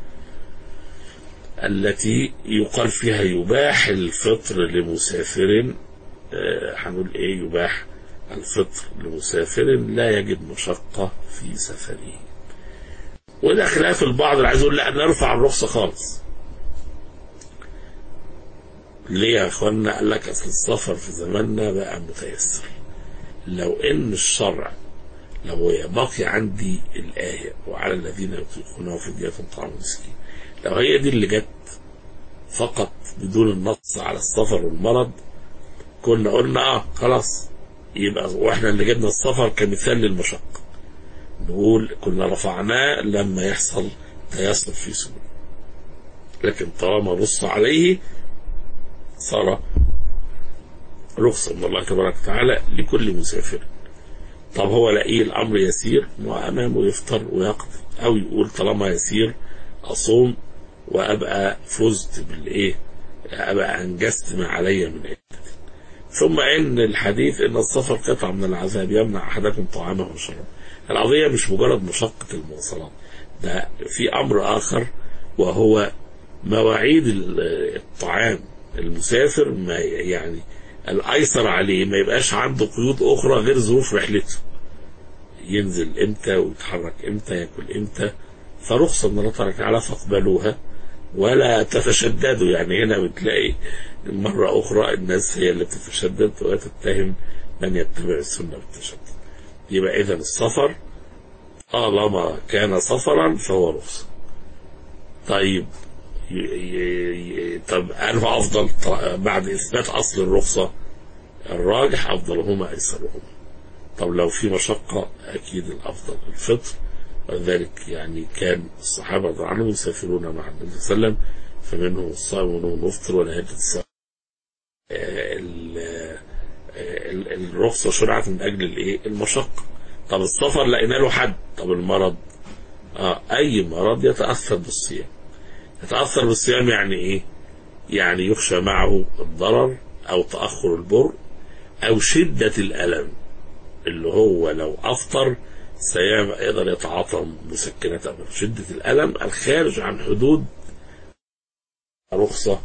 Speaker 2: التي يقال فيها يباح الفطر لمسافر آه، هنقول ايه يباح الفطر لمسافر لا يجد مشقه في سفره وده خلاف البعض اللي عايز يقول لا نرفع الرخصه خالص ليه يا اخوانا قال لك اصل السفر في زماننا بقى متيسر لو ان الشرع لو بقي عندي الآية وعلى الذين يطيقونه فدية طعام مسكين لو هي دي اللي جت فقط بدون النص على السفر والمرض كنا قلنا اه خلاص يبقى واحنا اللي جبنا السفر كمثال للمشقة نقول كنا رفعناه لما يحصل تيسر في سبيل لكن طالما نص عليه صار رخصة من الله تبارك وتعالى لكل مسافر طب هو لاقيه الامر يسير وامامه يفطر ويقضي او يقول طالما يسير اصوم وابقى فزت بالايه ابقى انجزت ما علي من عدة ثم ان الحديث ان السفر قطعه من العذاب يمنع احدكم طعامه وشرابه القضيه مش مجرد مشقه المواصلات ده في امر اخر وهو مواعيد الطعام المسافر ما يعني الايسر عليه ما يبقاش عنده قيود اخرى غير ظروف رحلته ينزل امتى ويتحرك امتى ياكل امتى فرخصة من الله تبارك وتعالى فاقبلوها ولا تتشددوا يعني هنا بتلاقي مرة أخرى الناس هي اللي بتتشدد وتتهم من يتبع السنة بالتشدد يبقى إذا السفر طالما كان سفرا فهو رخصة طيب ي- ي- ي- طب أنه أفضل ط- بعد إثبات أصل الرخصة الراجح أفضلهما أيسرهما طب لو في مشقة أكيد الأفضل الفطر ولذلك يعني كان الصحابة رضي الله عنهم يسافرون مع النبي صلى الله عليه وسلم فمنهم الصائم ومنهم المفطر ولا يجد الصائم آه، ال- آه، ال- الرخصة شرعت من أجل الإيه المشقة طب السفر لقينا له حد طب المرض آه أي مرض يتأثر بالصيام يتأثر بالصيام يعني إيه يعني يخشى معه الضرر أو تأخر البر أو شدة الألم اللي هو لو أفطر سيقدر يتعاطى مسكنات أو شدة الألم الخارج عن حدود رخصة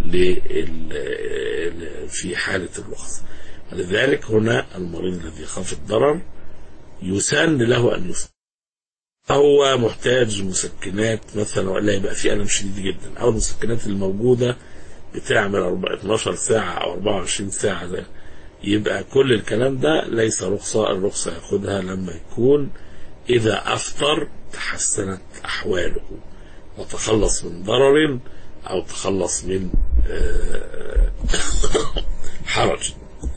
Speaker 2: لل- في حالة الرخصة لذلك هنا المريض الذي يخاف الضرر يسن له أن يفطر هو محتاج مسكنات مثلا ولا يبقى في ألم شديد جدا أو المسكنات الموجودة بتعمل أربعة- 12 ساعة أو 24 ساعة ده يبقى كل الكلام ده ليس رخصة الرخصة ياخدها لما يكون إذا أفطر تحسنت أحواله وتخلص من ضرر أو تخلص من آه، حرج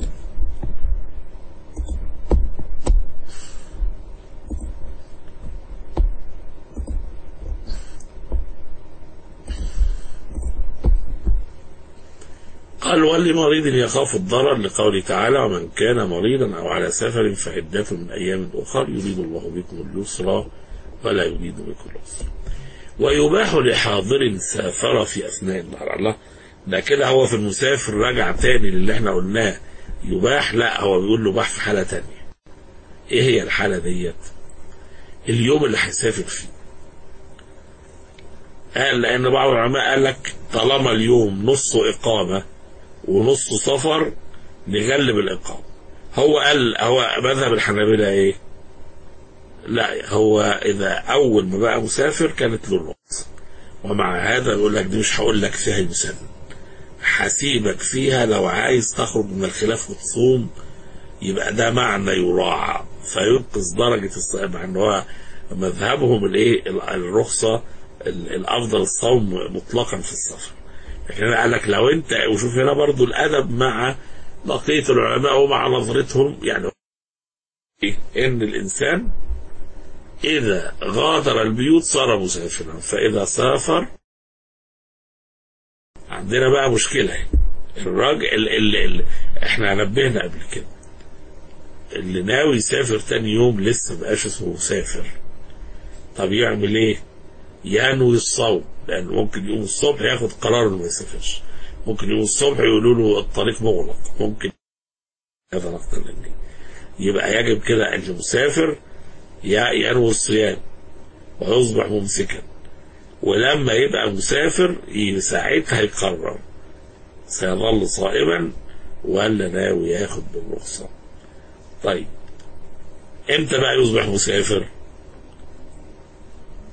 Speaker 2: قال ولمريض يخاف الضرر لقوله تعالى ومن كان مريضا أو على سفر فعدة من أيام أخر يريد الله بكم اليسر ولا يريد بكم العسر ويباح لحاضر سافر في أثناء النهار الله ده كده هو في المسافر رجع تاني للي احنا قلناه يباح لا هو بيقول له باح في حالة تانية ايه هي الحالة ديت اليوم اللي هيسافر فيه قال لأن بعض العلماء قال لك طالما اليوم نصه إقامة ونص سفر نغلب الإقامة هو قال هو مذهب الحنابلة إيه؟ لا هو إذا أول ما بقى مسافر كانت له الرخصة ومع هذا يقول لك دي مش هقول لك فيها يسن هسيبك فيها لو عايز تخرج من الخلاف وتصوم يبقى ده معنى يراعى فينقذ درجة الصيام مع ان هو مذهبهم الايه ال- الرخصة ال- الافضل الصوم مطلقا في السفر لكن انا قال لك لو انت وشوف هنا برضو الادب مع بقية العلماء ومع نظرتهم يعني إيه؟ ان الانسان اذا غادر البيوت صار مسافرا فاذا سافر عندنا بقى مشكلة الراجل اللي, اللي احنا نبهنا قبل كده اللي ناوي يسافر تاني يوم لسه بقاش اسمه مسافر طب يعمل ايه ينوي الصوم لان ممكن يقوم الصبح ياخد قرار انه ما يسافرش ممكن يقوم الصبح يقولوا له الطريق مغلق ممكن هذا نقطة مني يبقى يجب كده اللي مسافر ي- ينوي الصيام ويصبح ممسكا ولما يبقى مسافر ي- ساعتها يقرر سيظل صائما ولا ناوي ياخد بالرخصة طيب امتى بقى يصبح مسافر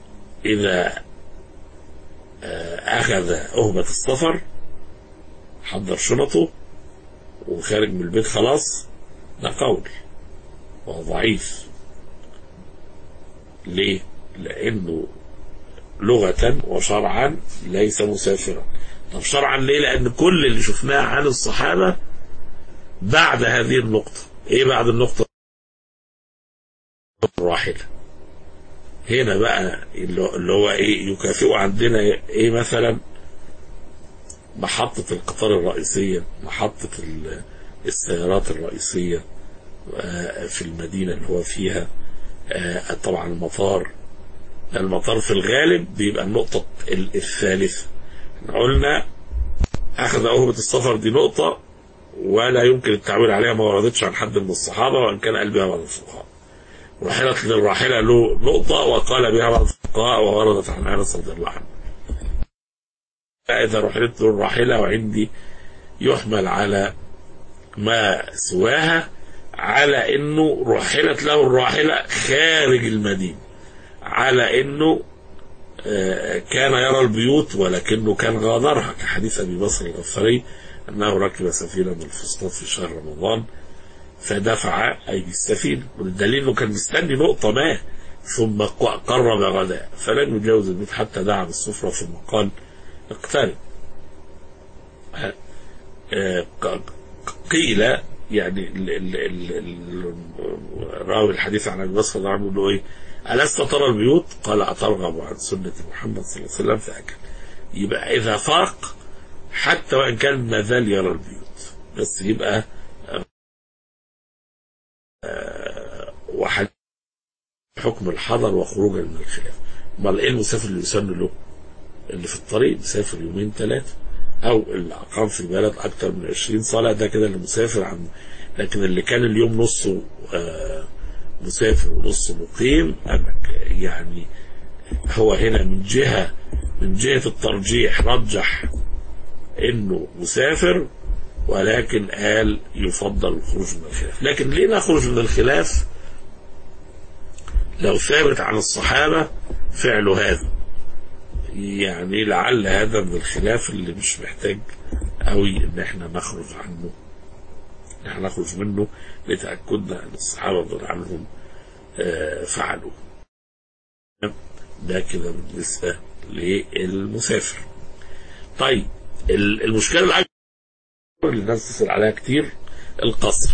Speaker 2: اذا آه، اخذ اهبة السفر حضر شنطه وخارج من البيت خلاص ده قول وهو ضعيف ليه؟ لأنه لغة وشرعا ليس مسافرا طب شرعا ليه؟ لأن كل اللي شفناه عن الصحابة بعد هذه النقطة إيه بعد النقطة؟ الراحلة هنا بقى اللي هو إيه يكافئ عندنا إيه مثلا محطة القطار الرئيسية محطة السيارات الرئيسية في المدينة اللي هو فيها طبعا المطار المطار في الغالب بيبقى النقطة الثالثة قلنا أخذ أهبة السفر دي نقطة ولا يمكن التعويل عليها ما وردتش عن حد من الصحابة وإن كان قال بها بعض الفقهاء رحلت للراحلة له نقطة وقال بها بعض الفقهاء ووردت عن أنس رضي الله عنه إذا رحلت له الراحلة وعندي يحمل على ما سواها على انه رحلت له الراحلة خارج المدينة على انه كان يرى البيوت ولكنه كان غادرها كحديث ابي بصر الغفاري انه ركب سفينة من الفسطاط في شهر رمضان فدفع اي بالسفينة والدليل انه كان مستني نقطة ما ثم قرب غداء فلن يجاوز البيت حتى دعا بالسفرة ثم قال اقترب قيل يعني راوي الحديث عن ابي بكر رضي الله عنه له ايه؟ ألست ترى البيوت؟ قال أترغب عن سنة محمد صلى الله عليه وسلم فأكل. يبقى إذا فاق حتى وإن كان ما زال يرى البيوت بس يبقى وحد حكم الحضر وخروجا من الخلاف. أمال إيه المسافر اللي يسن له؟ اللي في الطريق مسافر يومين ثلاثة او اللي اقام في البلد اكتر من 20 صلاه ده كده اللي مسافر عن لكن اللي كان اليوم نصه آه مسافر ونصه مقيم يعني هو هنا من جهه من جهه الترجيح رجح انه مسافر ولكن قال يفضل الخروج من الخلاف لكن ليه نخرج من الخلاف لو ثابت عن الصحابه فعل هذا يعني لعل هذا من الخلاف اللي مش محتاج قوي ان احنا نخرج عنه ان احنا نخرج منه لتأكدنا ان الصحابة رضي عنهم فعلوا ده كده بالنسبة للمسافر طيب المشكلة الأكبر اللي الناس تسأل عليها كتير القصر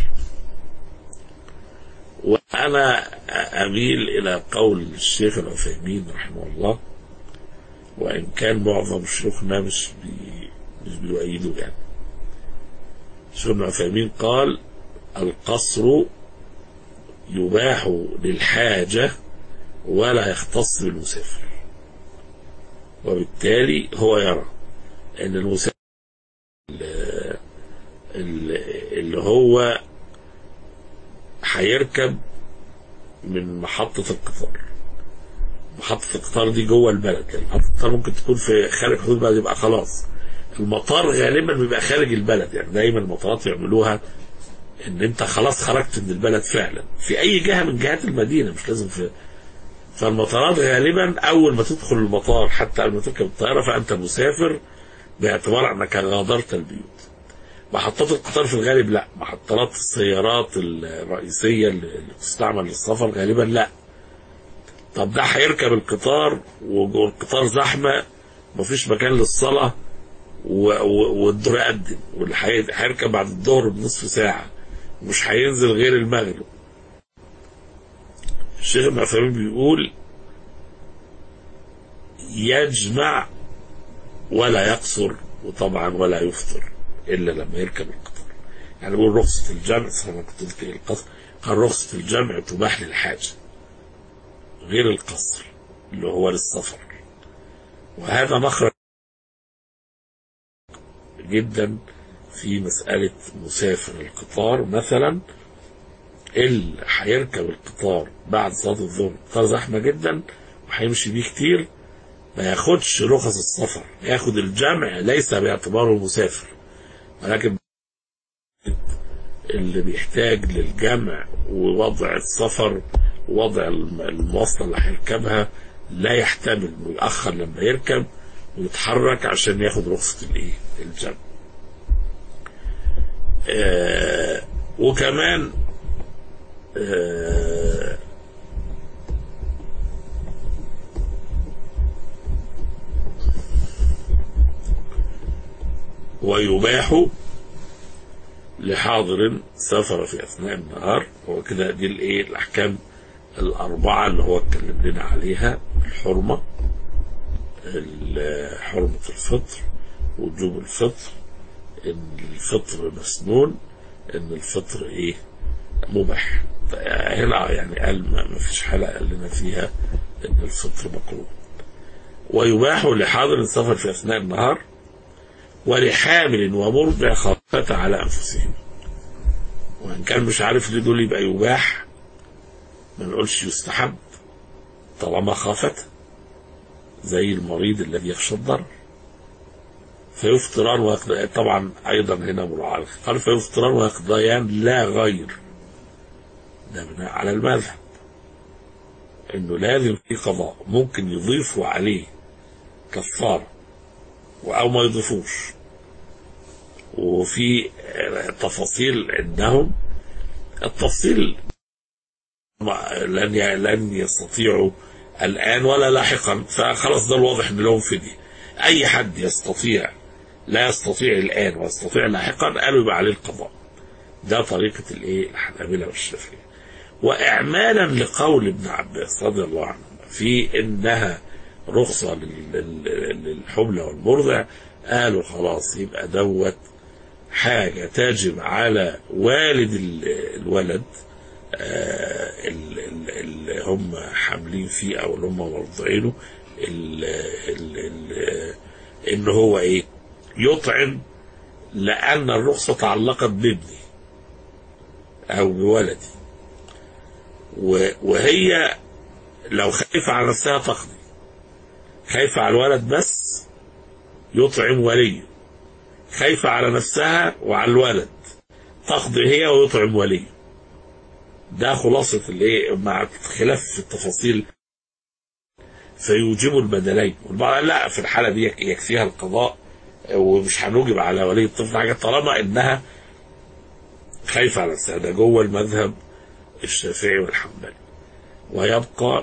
Speaker 2: وأنا أميل إلى قول الشيخ العثيمين رحمه الله وإن كان معظم شيوخنا مش بي مش بيؤيدوا يعني شيخ ابن عثيمين قال القصر يباح للحاجة ولا يختص بالمسافر وبالتالي هو يرى ان المسافر اللي هو هيركب من محطة القطار محطة القطار دي جوه البلد يعني محطة القطار ممكن تكون في خارج حدود البلد يبقى خلاص المطار غالبا بيبقى خارج البلد يعني دايما المطارات يعملوها ان انت خلاص خرجت من البلد فعلا في اي جهة من جهات المدينة مش لازم في فالمطارات غالبا اول ما تدخل المطار حتى قبل ما تركب الطيارة فانت مسافر باعتبار انك غادرت البيوت محطات القطار في الغالب لا محطات السيارات الرئيسية اللي بتستعمل للسفر غالبا لا طب ده هيركب القطار والقطار زحمة مفيش مكان للصلاة والدور يقدم واللي هيركب بعد الظهر بنصف ساعة مش هينزل غير المغرب الشيخ ابن عثيمين بيقول يجمع ولا يقصر وطبعا ولا يفطر الا لما يركب القطار يعني بيقول رخصة الجمع انا كنت قلت القصر قال رخصة الجمع تباح للحاجة غير القصر اللي هو للسفر وهذا مخرج جدا في مسألة مسافر القطار مثلا اللي هيركب القطار بعد صلاة الظهر القطار زحمة جدا وهيمشي بيه كتير ما ياخدش رخص السفر ياخد الجمع ليس باعتباره مسافر ولكن اللي بيحتاج للجمع ووضع السفر ووضع المواصلة اللي هيركبها لا يحتمل انه يأخر لما يركب ويتحرك عشان ياخد رخصة الايه الجمع آه وكمان آه ويباح لحاضر سافر في اثناء النهار هو كده دي الايه الاحكام الاربعه اللي هو اتكلم لنا عليها الحرمه ال- حرمه الفطر وجوب الفطر ان الفطر مسنون ان الفطر ايه مباح هنا يعني قال ما ما فيش حاله قال لنا فيها ان الفطر مكروه ويباح لحاضر السفر في اثناء النهار ولحامل ومرضع خافتا على انفسهم وان كان مش عارف ليه دول يبقى يباح ما نقولش يستحب طالما خافت زي المريض الذي يخشى الضرر فيفطران ويقضيان طبعا ايضا هنا مراعاة قال فيفطران ويقضيان لا غير ده بناء على المذهب انه لازم في قضاء ممكن يضيفوا عليه كفاره او ما يضيفوش وفي تفاصيل عندهم التفصيل ما- لن ي- لن يستطيعوا الان ولا لاحقا فخلاص ده الواضح ان لهم فديه اي حد يستطيع لا يستطيع الان ويستطيع لاحقا قالوا يبقى عليه القضاء ده طريقه الايه الحنابله والشافعيه واعمالا لقول ابن عباس رضي الله عنه في انها رخصه لل- لل- للحمله والمرضع قالوا خلاص يبقى دوت حاجه تجب على والد ال- الولد آه، ال- ال- اللي هم حاملين فيه او اللي هم مرضعينه ال- ال- ال- ان هو ايه يطعم لان الرخصه تعلقت بابني او بولدي و- وهي لو خايفه على نفسها تقضي خايفه على الولد بس يطعم وليه خايفه على نفسها وعلى الولد تقضي هي ويطعم وليه ده خلاصة الايه مع خلاف في التفاصيل فيوجب البدلين والبعض قال لا في الحالة دي يك- يكفيها القضاء ومش هنوجب على ولي الطفل حاجة طالما انها خايفة على نفسها ده جوه المذهب الشافعي والحنبلي ويبقى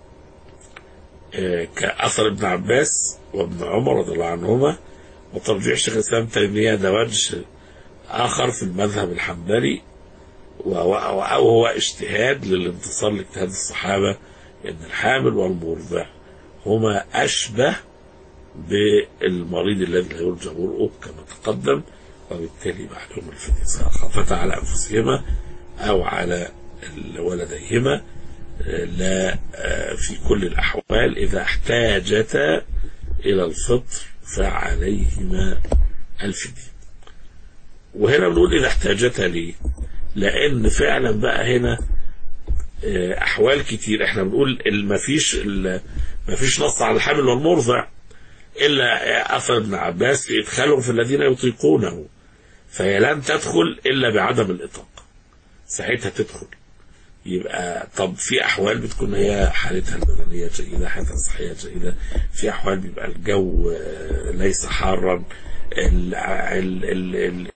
Speaker 2: آه، كأثر ابن عباس وابن عمر رضي الله عنهما وترجيح شيخ الإسلام تيمية ده وجه آخر في المذهب الحنبلي و- و- أو هو اجتهاد للانتصار لاجتهاد الصحابة أن الحامل والمرضع هما أشبه بالمريض الذي لا يرجى برؤه كما تقدم وبالتالي بعدهم الفتية سواء خافتا على أنفسهما أو على ولديهما آه، لا آه، في كل الأحوال إذا احتاجتا إلى الفطر فعليهما الفدية وهنا بنقول إذا احتاجتا ليه لان فعلا بقى هنا آه، احوال كتير احنا بنقول ال- مفيش ال- مفيش نص على الحامل والمرضع الا اثر ابن عباس في ادخالهم في الذين يطيقونه فهي لن تدخل الا بعدم الاطاقه ساعتها تدخل يبقى طب في احوال بتكون هي حالتها البدنيه جيده حالتها الصحيه جيده في احوال بيبقى الجو آه، ليس حارا ال ال ال ال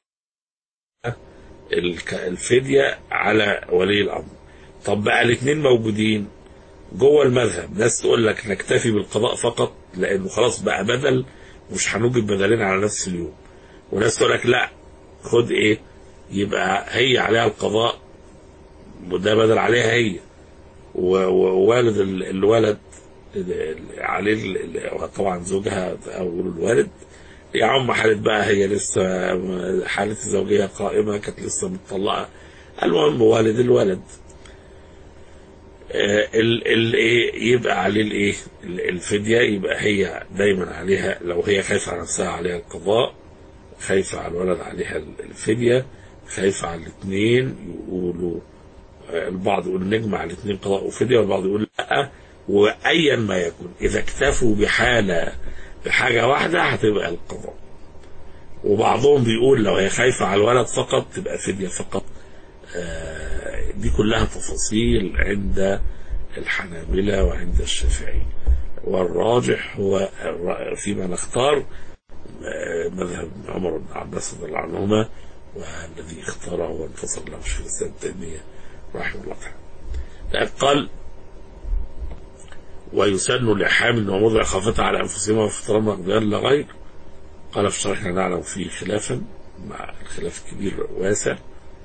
Speaker 2: الك- الفدية على ولي الأمر طب بقى الاثنين موجودين جوه المذهب ناس تقول لك نكتفي بالقضاء فقط لأنه خلاص بقى بدل مش هنوجد بدلين على نفس اليوم وناس تقول لك لا خد ايه يبقى هي عليها القضاء وده بدل عليها هي و- ووالد ال- الولد ال- ال- عليه ال- ال- طبعا زوجها او الوالد يا عم حالة بقى هي لسه حالة الزوجية قائمة كانت لسه متطلقة المهم والد الولد آه، ال ال ايه يبقى عليه الايه ال- الفدية يبقى هي دايما عليها لو هي خايفة على نفسها عليها القضاء خايفة على الولد عليها ال- الفدية خايفة على الاثنين يقولوا آه، البعض يقول نجمع الاثنين قضاء وفدية والبعض يقول لا وايا ما يكون اذا اكتفوا بحالة بحاجة واحدة هتبقى القضاء وبعضهم بيقول لو هي خايفة على الولد فقط تبقى فدية فقط آه، دي كلها تفاصيل عند الحنابلة وعند الشافعي والراجح هو الر- فيما نختار آه، مذهب عمر بن عباس رضي الله عنهما والذي اختاره وانتصر له شيخ الإسلام تيمية رحمه الله تعالى قال ويسن لحامل وموضع خافتها على أنفسهم وفتران مقدار لا غير قال في شرحنا نعلم فيه خلافا مع الخلاف كبير واسع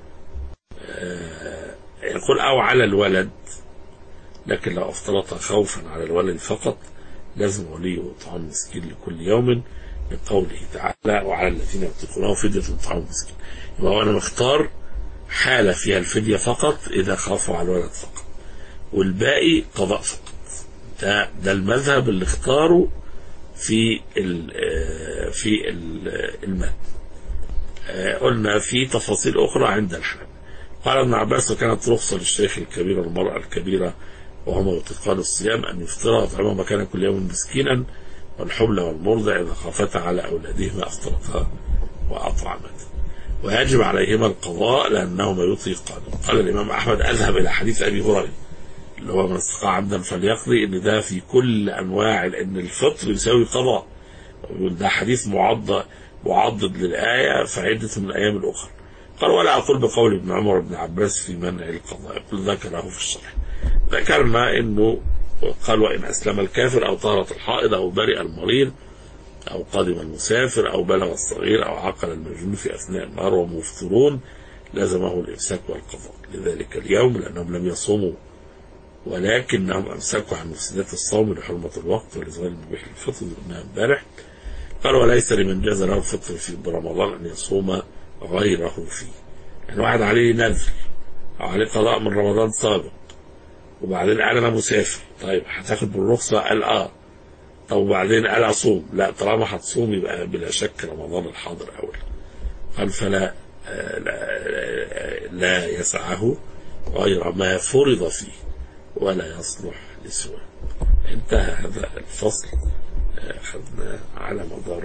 Speaker 2: آه يقول أو على الولد لكن لو افترض خوفا على الولد فقط لازم وليه طعام مسكين لكل يوم لقوله تعالى وعلى الذين يطيقونه فدية طعام مسكين يبقى أنا مختار حالة فيها الفدية فقط إذا خافوا على الولد فقط والباقي قضاء فقط ده, ده المذهب اللي اختاره في ال في المد قلنا في تفاصيل أخرى عند الحنابلة قال ابن عباس وكانت رخصة للشيخ الكبير والمرأة الكبيرة وهما يطيقان الصيام أن يفطرا ويطعما مكان كل يوم مسكينا والحمل والمرضع إذا خافتا على أولادهما أفطرتا وأطعمتا ويجب عليهما القضاء لأنهما يطيقان قال الإمام أحمد أذهب إلى حديث أبي هريرة اللي هو من استطاع عبدا فليقضي ان ده في كل انواع ان الفطر يساوي قضاء ده حديث معضد معضد للايه فعده من الايام الاخرى قال ولا اقول بقول ابن عمر بن عباس في منع القضاء يقول ذكره في الشرح ذكرنا انه قال وان اسلم الكافر او طهرت الحائض او برئ المريض او قدم المسافر او بلغ الصغير او عقل المجنون في اثناء النهار وهم مفطرون لزمه الامساك والقضاء لذلك اليوم لانهم لم يصوموا ولكنهم امسكوا عن مفسدات الصوم لحرمه الوقت ولزوال المبيح الفطر قلناها امبارح قال وليس لمن جاز له الفطر في رمضان ان يصوم غيره فيه يعني واحد عليه نذر او عليه قضاء من رمضان سابق وبعدين قال انا مسافر طيب هتاخد بالرخصه قال اه طب وبعدين قال اصوم لا طالما هتصوم يبقى بلا شك رمضان الحاضر اولى قال فلا آه لا, لا يسعه غير ما فرض فيه ولا يصلح لسواه انتهى هذا الفصل أخذنا على مدار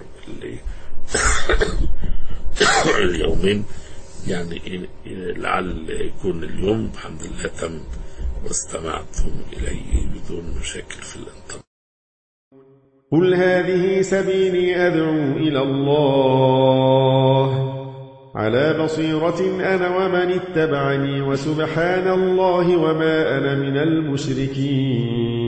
Speaker 2: اليومين يعني لعل يكون اليوم الحمد لله تم واستمعتم إليه بدون مشاكل في الانترنت
Speaker 3: قل هذه سبيلي أدعو إلى الله على بصيرة أنا ومن اتبعني وسبحان الله وما أنا من المشركين